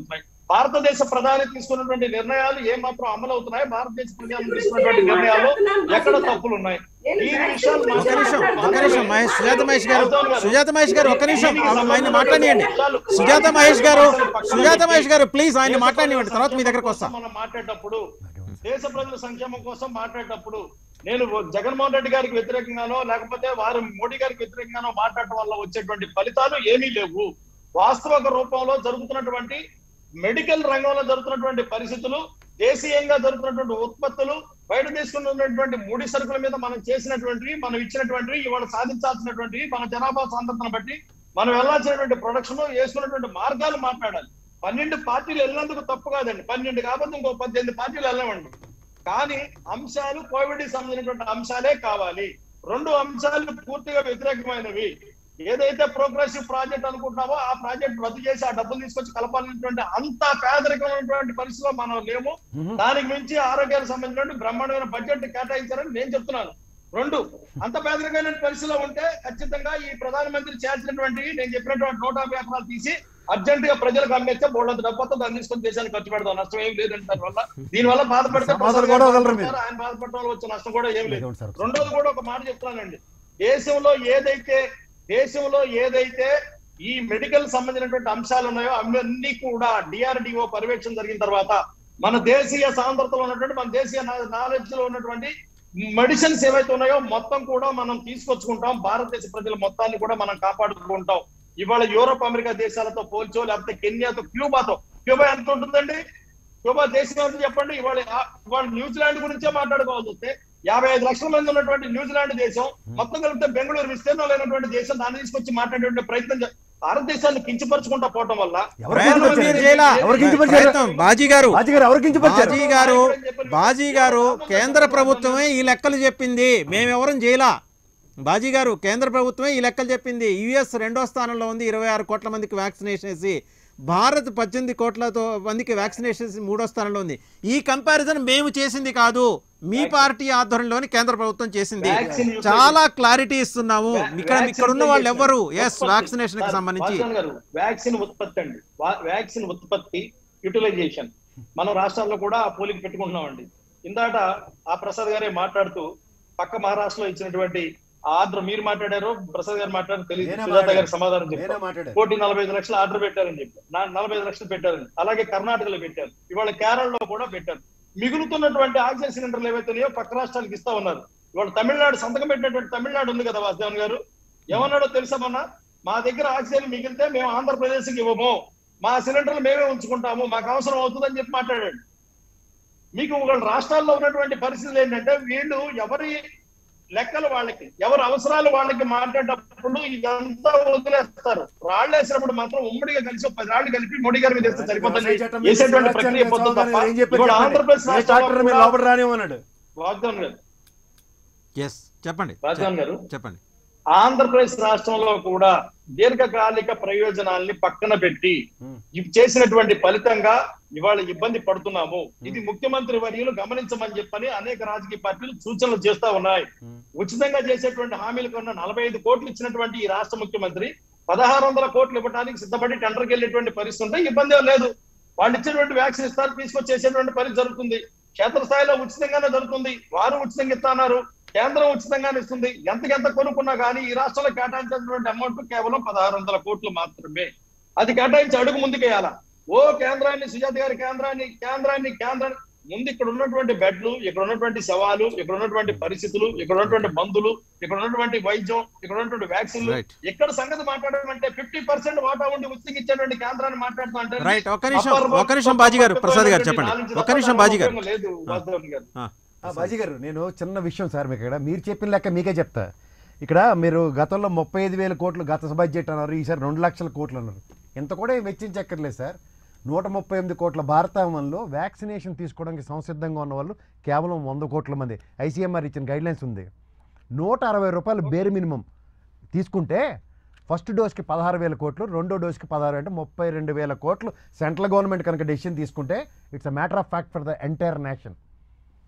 భారతదేశ ప్రధాని తీసుకున్నటువంటి నిర్ణయాలు ఏ మాత్రం అమలు అవుతున్నాయి భారతదేశ ప్రధాని తీసుకున్నటువంటి నిర్ణయాలు ఎక్కడ తప్పులు ఉన్నాయి ఈ విషయాలు ఒక నిమిషం ఒక నిమిషం మహేష్ సుజాత మహేష్ గారు సుజాత మహేష్ గారు ఒక నిమిషం ఆమె- ఆయన మాట్లాడియండి సుజాత మహేష్ గారు సుజాత మహేష్ గారు ప్లీజ్ ఆయన మాట్లాడివ్వండి తర్వాత మీ దగ్గరకు వస్తాం మనం మాట్లాడేటప్పుడు దేశ ప్రజల సంక్షేమం కోసం మాట్లాడేటప్పుడు నేను జగన్మోహన్ రెడ్డి గారికి వ్యతిరేకంగానో లేకపోతే వారు మోడీ గారికి వ్యతిరేకంగానో మాట్లాడటం వల్ల వచ్చేటువంటి ఫలితాలు ఏమీ లేవు వాస్తవ రూపంలో జరుగుతున్నటువంటి మెడికల్ రంగంలో జరుగుతున్నటువంటి పరిస్థితులు దేశీయంగా జరుగుతున్నటువంటి ఉత్పత్తులు బయట దేశంలో ఉన్నటువంటి ముడి సరుకుల మీద మనం చేసినటువంటివి మనం ఇచ్చినటువంటివి ఇవాళ సాధించాల్సినటువంటివి మన జనాభా సాంద్రతను బట్టి మనం వెళ్ళాల్సినటువంటి ప్రొడక్షన్ వేసుకున్నటువంటి మార్గాలు మాట్లాడాలి పన్నెండు పార్టీలు వెళ్ళినందుకు తప్పు కాదండి పన్నెండు కాకపోతే ఇంకో పద్దెనిమిది పార్టీలు వెళ్ళమండి కానీ అంశాలు కోవిడ్ కి సంబంధించినటువంటి అంశాలే కావాలి రెండు అంశాలు పూర్తిగా వ్యతిరేకమైనవి ఏదైతే ప్రోగ్రెసివ్ ప్రాజెక్ట్ అనుకుంటున్నామో ఆ ప్రాజెక్ట్ రద్దు చేసి ఆ డబ్బులు తీసుకొచ్చి కలపాలనేటువంటి అంత పేదరికమైనటువంటి పరిస్థితిలో మనం లేము దానికి మించి ఆరోగ్యానికి సంబంధించినటువంటి బ్రహ్మాండమైన బడ్జెట్ కేటాయించారని నేను చెప్తున్నాను రెండు అంత పేదరికమైన పరిస్థితిలో ఉంటే ఖచ్చితంగా ఈ ప్రధానమంత్రి చేయాల్సినటువంటి నేను చెప్పినటువంటి నూట యాభై ఎకరాలు తీసి అర్జెంట్ గా ప్రజలకు అమ్మేస్తే బోళ్ళంత డబ్బుతో దాన్ని తీసుకొని దేశానికి ఖర్చు పెడతాం నష్టం ఏం లేదండి దాని వల్ల దీని వల్ల బాధపడితే సమాధానం కూడా వదలరు మీరు. ఆయన బాధపడటం వల్ల వచ్చే నష్టం కూడా ఏం లేదు ఇదిగోండి సార్. రెండోది కూడా ఒక మాట చెప్తున్నానండి దేశంలో ఏదైతే దేశంలో ఏదైతే ఈ మెడికల్ సంబంధించినటువంటి అంశాలు ఉన్నాయో అవన్నీ కూడా డిఆర్డిఓ పర్యవేక్షణ జరిగిన తర్వాత మన దేశీయ సాంద్రతలో ఉన్నటువంటి మన దేశీయ నాలెడ్జ్ లో ఉన్నటువంటి మెడిసిన్స్ ఏవైతే ఉన్నాయో మొత్తం కూడా మనం తీసుకొచ్చుకుంటాం భారతదేశ ప్రజల మొత్తాన్ని కూడా మనం కాపాడుకుంటాం ఇవాళ యూరోప్ అమెరికా దేశాలతో పోల్చో లేకపోతే కెన్యాతో క్యూబాతో క్యూబా ఎంత ఉంటుందండి క్యూబా దేశం ఎంత చెప్పండి ఇవాళ ఇవాళ న్యూజిలాండ్ గురించే మాట్లాడుకోవాల్సి వస్తే యాభై ఐదు లక్షల మంది ఉన్నటువంటి న్యూజిలాండ్ దేశం మొత్తం కలిపితే బెంగళూరు విస్తీర్ణం లేనటువంటి దేశం దాన్ని తీసుకొచ్చి మాట్లాడేటువంటి ప్రయత్నం చే- భారతదేశాన్ని కించపరుచుకుంటా పోవటం వల్ల ఎవరు ప్రయత్నం కించపరిచారు? మీరు చేయలా ఎవరు కించపరిచారు? ప్రయత్నం బాజీ గారు బాజీ గారు ఎవరు కించపరిచారు బాజీ గారు బాజీ గారు కేంద్ర ప్రభుత్వమే ఈ లెక్కలు చెప్పింది మేమెవరం చేయలా బాజీ గారు కేంద్ర ప్రభుత్వమే ఈ లెక్కలు చెప్పింది యుఎస్ రెండో స్థానంలో ఉంది ఇరవై ఆరు కోట్ల మందికి వ్యాక్సినేషన్ వేసి భారత్ పద్దెనిమిది కోట్లతో మందికి వ్యాక్సినేషన్ వేసి మూడో స్థానంలో ఉంది ఈ కంపారిజన్ మేము చేసింది కాదు మీ పార్టీ ఆధ్వర్యంలోని కేంద్ర ప్రభుత్వం చేసింది Vaccine usage- చాలా క్లారిటీ ఇస్తున్నాము ఇక్కడ ఇక్కడ ఉన్న వాళ్ళు ఎవరు ఎస్ ఉత్పత్తి. వ్యాక్సినేషన్ కి సార్, సంబంధించి వాసన్ గారు వ్యాక్సిన్ ఉత్పత్తి అండి వా- వ్యాక్సిన్ ఉత్పత్తి యూటిలైజేషన్ మనం రాష్ట్రాల్లో కూడా ఆ పోలిక పెట్టుకుంటున్నామండి ఇందాట ఆ ప్రసాద్ గారే మాట్లాడుతూ పక్క మహారాష్ట్రలో ఇచ్చినటువంటి ఆర్డర్ మీరు మాట్లాడారు ప్రసాద్ గారు మాట్లాడారు తెలియదు నేనే సుజాత గారి మాట్లాడాను. సమాధానం నేనే చెప్పారు మాట్లాడాను కోటి నలభై ఐదు లక్షలు ఆర్డర్ పెట్టారని చెప్పి నా- నలభై ఐదు లక్షలు పెట్టారని అలాగే కర్ణాటకలో పెట్టారు ఇవాళ కేరళలో కూడా పెట్టారు మిగులుతున్నటువంటి ఆక్సిజన్ సిలిండర్లు ఏవైతే ఉన్నాయో పక్క రాష్ట్రాలకు ఇస్తా ఉన్నారు ఇవాళ తమిళనాడు సంతకం పెట్టినటువంటి తమిళనాడు ఉంది కదా వాసుదేవన్ గారు ఏమన్నాడో తెలుసా మొన్న మా దగ్గర ఆక్సిజన్ మిగిలితే మేము ఆంధ్రప్రదేశ్ కి ఇవ్వము మా సిలిండర్లు మేమే ఉంచుకుంటాము మాకు అవసరం అవుతుందని చెప్పి మాట్లాడాడు మీకు వాళ్ళ రాష్ట్రాల్లో ఉన్నటువంటి పరిస్థితులు ఏంటంటే వీళ్ళు ఎవరి లెక్కలు వాళ్ళకి ఎవరి అవసరాలు వాళ్ళకి మాట్లాడేటప్పుడు ఇదంతా వదిలేస్తారు రాళ్ళు వేసినప్పుడు మాత్రం ఉమ్మడిగా కలిసి ఒక పది రాళ్ళు కలిపి మోడీ గారి మీద వేస్తే సరిపోతుంది వ్యవసాయ చట్టం మీద వేసేటువంటి రాజ్యాంగ ప్రక్రియ పోతుంది సమాధానం తప్ప ఏం చెప్పారు ఇవాళ చెప్పండి. ఆంధ్రప్రదేశ్ ఏ రాష్ట్రంలో డాక్టర్ మీరు కూడా- లోపల రానివ్వన్నాడు వాగ్దాన్ గారు ఎస్ చెప్పండి వాగ్దాన్ గారు చెప్పండి ఆంధ్రప్రదేశ్ రాష్ట్రంలో కూడా దీర్ఘకాలిక ప్రయోజనాల్ని పక్కన పెట్టి Hmm. ఇవి చేసినటువంటి ఫలితంగా ఇవాళ ఇబ్బంది పడుతున్నాము ఇది ముఖ్యమంత్రి వర్యులు గమనించమని చెప్పని అనేక రాజకీయ పార్టీలు సూచనలు చేస్తా ఉన్నాయి Hmm. ఉచితంగా చేసేటువంటి హామీలు కొన్న నలభై ఐదు కోట్లు ఇచ్చినటువంటి ఈ రాష్ట్ర ముఖ్యమంత్రి పదహారు వందల కోట్లు ఇవ్వడానికి సిద్ధపడి టెండర్కి వెళ్ళేటువంటి పరిస్థితి ఉంటే ఇబ్బంది ఏం లేదు వాళ్ళు ఇచ్చేటువంటి వ్యాక్సిన్ ఇస్తారు తీసుకొచ్చి చేసేటువంటి పని జరుగుతుంది క్షేత్రస్థాయిలో ఉచితంగానే జరుగుతుంది వారు ఉచితంగా ఇస్తున్నారు కేంద్రం ఉచితంగానే ఇస్తుంది ఎంతకి ఎంత కొనుక్కున్నా కానీ ఈ రాష్ట్రంలో కేటాయించినటువంటి అమౌంట్ కేవలం పదహారు వందల కోట్లు మాత్రమే అది కేటాయించి అడుగు ముందుకేయాల ఓ కేంద్రాన్ని సుజాత గారి కేంద్రాన్ని కేంద్రాన్ని కేంద్రాన్ని ముందు ఇక్కడ ఉన్నటువంటి బెడ్లు ఇక్కడ ఉన్నటువంటి శవాలు ఇక్కడ ఉన్నటువంటి పరిస్థితులు ఇక్కడ ఉన్నటువంటి మందులు ఇక్కడ ఉన్నటువంటి వైద్యం ఇక్కడ ఉన్నటువంటి వ్యాక్సిన్లు Right. ఎక్కడ సంగతి మాట్లాడడం అంటే ఫిఫ్టీ పర్సెంట్ వాటా ఉండి ఉచితంగా ఇచ్చేటువంటి కేంద్రాన్ని మాట్లాడుతా అంటే రైట్ ఒక్క నిమిషం ఒక్క నిమిషం బాజీ గారు ప్రసాద్ గారు చెప్పండి ఒక్క నిమిషం బాజీ గారు లేదు వాసుదేవన్ గారు ఆ, ఆ, బాజీ గారు నేను చిన్న విషయం సార్ మీకు ఇక్కడ మీరు చెప్పిన లెక్క మీకే చెప్తా ఇక్కడ మీరు గతంలో ముప్పై ఐదు వేల కోట్లు గత బడ్జెట్ అన్నారు ఈసారి రెండు లక్షల కోట్లు అన్నారు ఇంత కూడా ఏం వెచ్చించక్కర్లేదు సార్ నూట ముప్పై ఎనిమిది కోట్ల భారతావనంలో వ్యాక్సినేషన్ తీసుకోవడానికి సంసిద్ధంగా ఉన్న వాళ్ళు కేవలం వంద కోట్ల మంది ఐసీఎంఆర్ ఇచ్చిన గైడ్లైన్స్ ఉంది నూట అరవై రూపాయలు బేర్ మినిమం తీసుకుంటే ఫస్ట్ డోస్కి పదహారు వేల కోట్లు రెండో డోస్కి పదహారు అంటే ముప్పై రెండు వేల కోట్లు సెంట్రల్ గవర్నమెంట్ కనుక డెసిషన్ తీసుకుంటే it's a matter of fact for the entire nation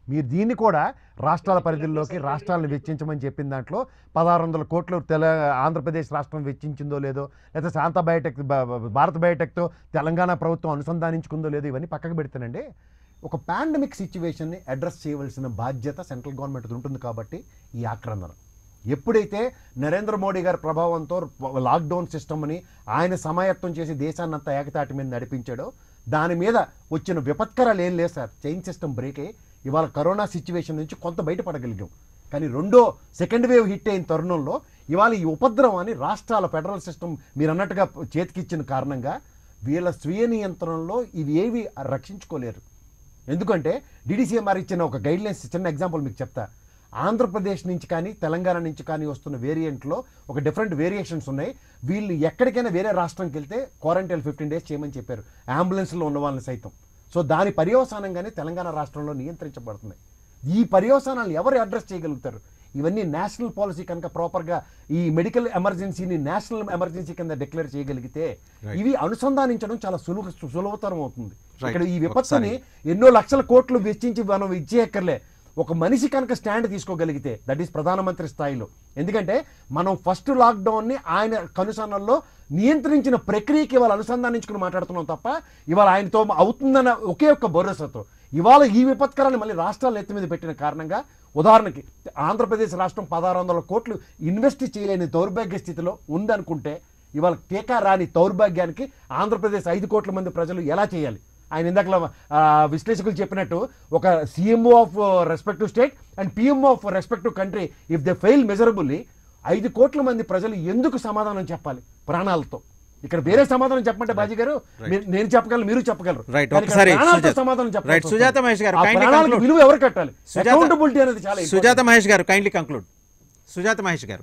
మీరు దీన్ని కూడా రాష్ట్రాల పరిధిలోకి రాష్ట్రాలను వెచ్చించమని చెప్పిన దాంట్లో పదహారు వందల కోట్లు తెల ఆంధ్రప్రదేశ్ రాష్ట్రం వెచ్చించిందో లేదో లేదా శాంత బయోటెక్ బ- బ- భారత్ బయోటెక్తో తెలంగాణ ప్రభుత్వం అనుసంధానించుకుందో లేదో ఇవన్నీ పక్కకు పెడితేనండి ఒక పాండమిక్ సిచ్యువేషన్ని అడ్రస్ చేయవలసిన బాధ్యత సెంట్రల్ గవర్నమెంట్ ఉంటుంది కాబట్టి ఈ ఆక్రందన ఎప్పుడైతే నరేంద్ర మోడీ గారి ప్రభావంతో లాక్డౌన్ సిస్టమ్ని ఆయన సమాయత్తం చేసి దేశాన్నంతా ఏకతాటి మీద నడిపించాడో దాని మీద వచ్చిన విపత్కరాలు ఏం లేదు సార్ చైన్ సిస్టమ్ బ్రేక్ అయ్యి ఇవాళ కరోనా సిచ్యువేషన్ నుంచి కొంత బయటపడగలిగాం కానీ రెండో సెకండ్ వేవ్ హిట్ అయిన తరుణంలో ఇవాళ ఈ ఉపద్రవాన్ని రాష్ట్రాల ఫెడరల్ సిస్టమ్ మీరు అన్నట్టుగా చేతికిచ్చిన కారణంగా వీళ్ళ స్వీయ నియంత్రణలో ఇవి ఏవి రక్షించుకోలేరు ఎందుకంటే డిడిసిఎంఆర్ ఇచ్చిన ఒక గైడ్లైన్స్ చిన్న ఎగ్జాంపుల్ మీకు చెప్తా ఆంధ్రప్రదేశ్ నుంచి కానీ తెలంగాణ నుంచి కానీ వస్తున్న వేరియంట్లో ఒక డిఫరెంట్ వేరియేషన్స్ ఉన్నాయి వీళ్ళు ఎక్కడికైనా వేరే రాష్ట్రంకి వెళ్తే క్వారంటైన్ ఫిఫ్టీన్ డేస్ చేయమని చెప్పారు అంబులెన్స్లో ఉన్న వాళ్ళని సైతం సో దాని పర్యవసానంగానే తెలంగాణ రాష్ట్రంలో నియంత్రించబడుతున్నాయి ఈ పర్యవసానాలు ఎవరు అడ్రస్ చేయగలుగుతారు ఇవన్నీ నేషనల్ పాలసీ కనుక ప్రాపర్గా ఈ మెడికల్ ఎమర్జెన్సీని నేషనల్ ఎమర్జెన్సీ కింద డిక్లేర్ చేయగలిగితే ఇవి అనుసంధానించడం చాలా సులువు సులభతరం అవుతుంది Right. ఇక్కడ ఈ విపత్తుని ఎన్నో లక్షల కోట్లు వెచ్చించి మనం ఇచ్చేయక్కర్లే ఒక మనిషి కనుక స్టాండ్ తీసుకోగలిగితే దట్ ఈస్ ప్రధానమంత్రి స్థాయిలో ఎందుకంటే మనం ఫస్ట్ లాక్డౌన్ని ఆయన కనుసన్నల్లో నియంత్రించిన ప్రక్రియకి ఇవాళ అనుసంధానించుకుని మాట్లాడుతున్నాం తప్ప ఇవాళ ఆయనతో అవుతుందన్న ఒకే ఒక్క భరోసాతో ఇవాళ ఈ విపత్కరాన్ని మళ్ళీ రాష్ట్రాల ఎత్తి మీద పెట్టిన కారణంగా ఉదాహరణకి ఆంధ్రప్రదేశ్ రాష్ట్రం పదహారు వందల కోట్లు ఇన్వెస్ట్ చేయలేని దౌర్భాగ్య స్థితిలో ఉందనుకుంటే ఇవాళ టీకా రాని దౌర్భాగ్యానికి ఆంధ్రప్రదేశ్ ఐదు కోట్ల మంది ప్రజలు ఎలా చేయాలి ఆయన ఇందాక విశ్లేషకులు చెప్పినట్టు ఒక CMO of respective state and PMO of respective country if they fail measurably ఐదు కోట్ల మంది ప్రజలు ఎందుకు సమాధానం చెప్పాలి ప్రాణాలతో ఇక్కడ వేరే సమాధానం చెప్పమంటే బాజీ గారు మీరు- నేను చెప్పగలను మీరు చెప్పగలరు Right, కానీ ఇక్కడ ఒకసారి ప్రాణాలతో సుజాత- సమాధానం చెప్పాల్సి Right, సుజాత వస్తుంది. మహేష్ గారు, ఆ kindly ప్రాణాలకు conclude. విలువ ఎవరు కట్టాలి సుజాత- అకౌంటబిలిటీ అనేది చాలా important. సుజాత మహేష్ గారు కైండ్లీ కంక్లూడ్ సుజాత మహేష్ గారు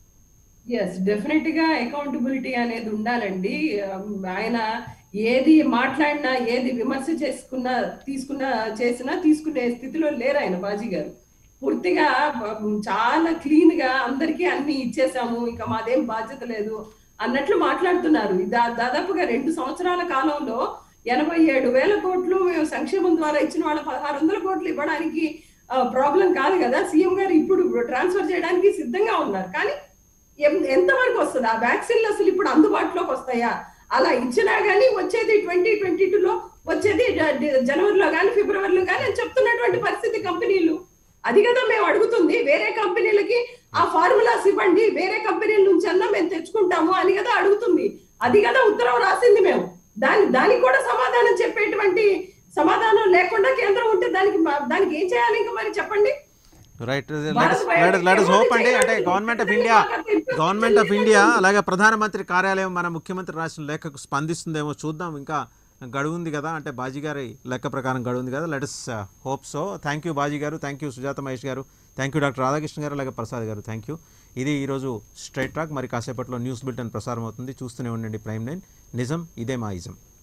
ఎస్ డెఫినెట్ గా అకౌంటబిలిటీ అనేది ఉండాలండి Um, ఆయన ఏది మాట్లాడినా ఏది విమర్శ చేసుకున్నా తీసుకున్నా చేసినా తీసుకునే స్థితిలో లేరు ఆయన బాజీ గారు పూర్తిగా um, చాలా క్లీన్ గా అందరికీ అన్ని ఇచ్చేసాము ఇంకా మాదేం బాధ్యత లేదు అన్నట్లు మాట్లాడుతున్నారు దా- దాదాపుగా రెండు సంవత్సరాల కాలంలో ఎనభై ఏడు వేల కోట్లు మేము సంక్షేమం ద్వారా ఇచ్చిన వాళ్ళ పదహారు వందల కోట్లు ఇవ్వడానికి ప్రాబ్లం కాదు కదా సీఎం గారు ఇప్పుడు ట్రాన్స్ఫర్ చేయడానికి సిద్ధంగా ఉన్నారు కానీ ఎం- ఎంతవరకు వస్తుంది ఆ వ్యాక్సిన్లు అసలు ఇప్పుడు అందుబాటులోకి వస్తాయా అలా ఇచ్చినా గానీ వచ్చేది ట్వంటీ ట్వంటీ లో వచ్చేది జ- డి- జనవరిలో కానీ ఫిబ్రవరిలో కానీ అని చెప్తున్నటువంటి పరిస్థితి కంపెనీలు అది కదా మేము అడుగుతుంది వేరే కంపెనీలకి ఆ ఫార్ములాస్ ఇవ్వండి వేరే కంపెనీల నుంచి అన్నా మేము తెచ్చుకుంటాము అని కదా అడుగుతుంది అది కదా ఉత్తరం రాసింది మేము దాని దానికి కూడా సమాధానం చెప్పేటువంటి సమాధానం లేకుండా కేంద్రం ఉంటే దానికి మ- దానికి ఏం చేయాలి ఇంకా మరి చెప్పండి right Bharat Biotech let hope అండి ఏమో అంటే చేయడానికి గవర్నమెంట్ ఆఫ్ సిద్ధంగా ఇండియా మాకు గవర్నమెంట్ ఆఫ్ తెలియదు. ఇండియా అలాగే ప్రధానమంత్రి కార్యాలయం మన ముఖ్యమంత్రి రాసిన లేఖకు స్పందిస్తుందేమో చూద్దాం ఇంకా గడువు ఉంది కదా అంటే బాజీ గారి లెక్క ప్రకారం గడువు ఉంది కదా let's hope so thank you Baji గారు థ్యాంక్ యూ సుజాత మహేష్ గారు థ్యాంక్ యూ డాక్టర్ రాధాకృష్ణ గారు అలాగే ప్రసాద్ గారు థ్యాంక్ యూ ఇది ఈరోజు స్ట్రైట్ టాక్ మరి కాసేపట్లో న్యూస్ బులెటిన్ ప్రసారం అవుతుంది చూస్తూనే ఉండండి ప్రైమ్ నైన్ నిజం ఇదే మా ఇజం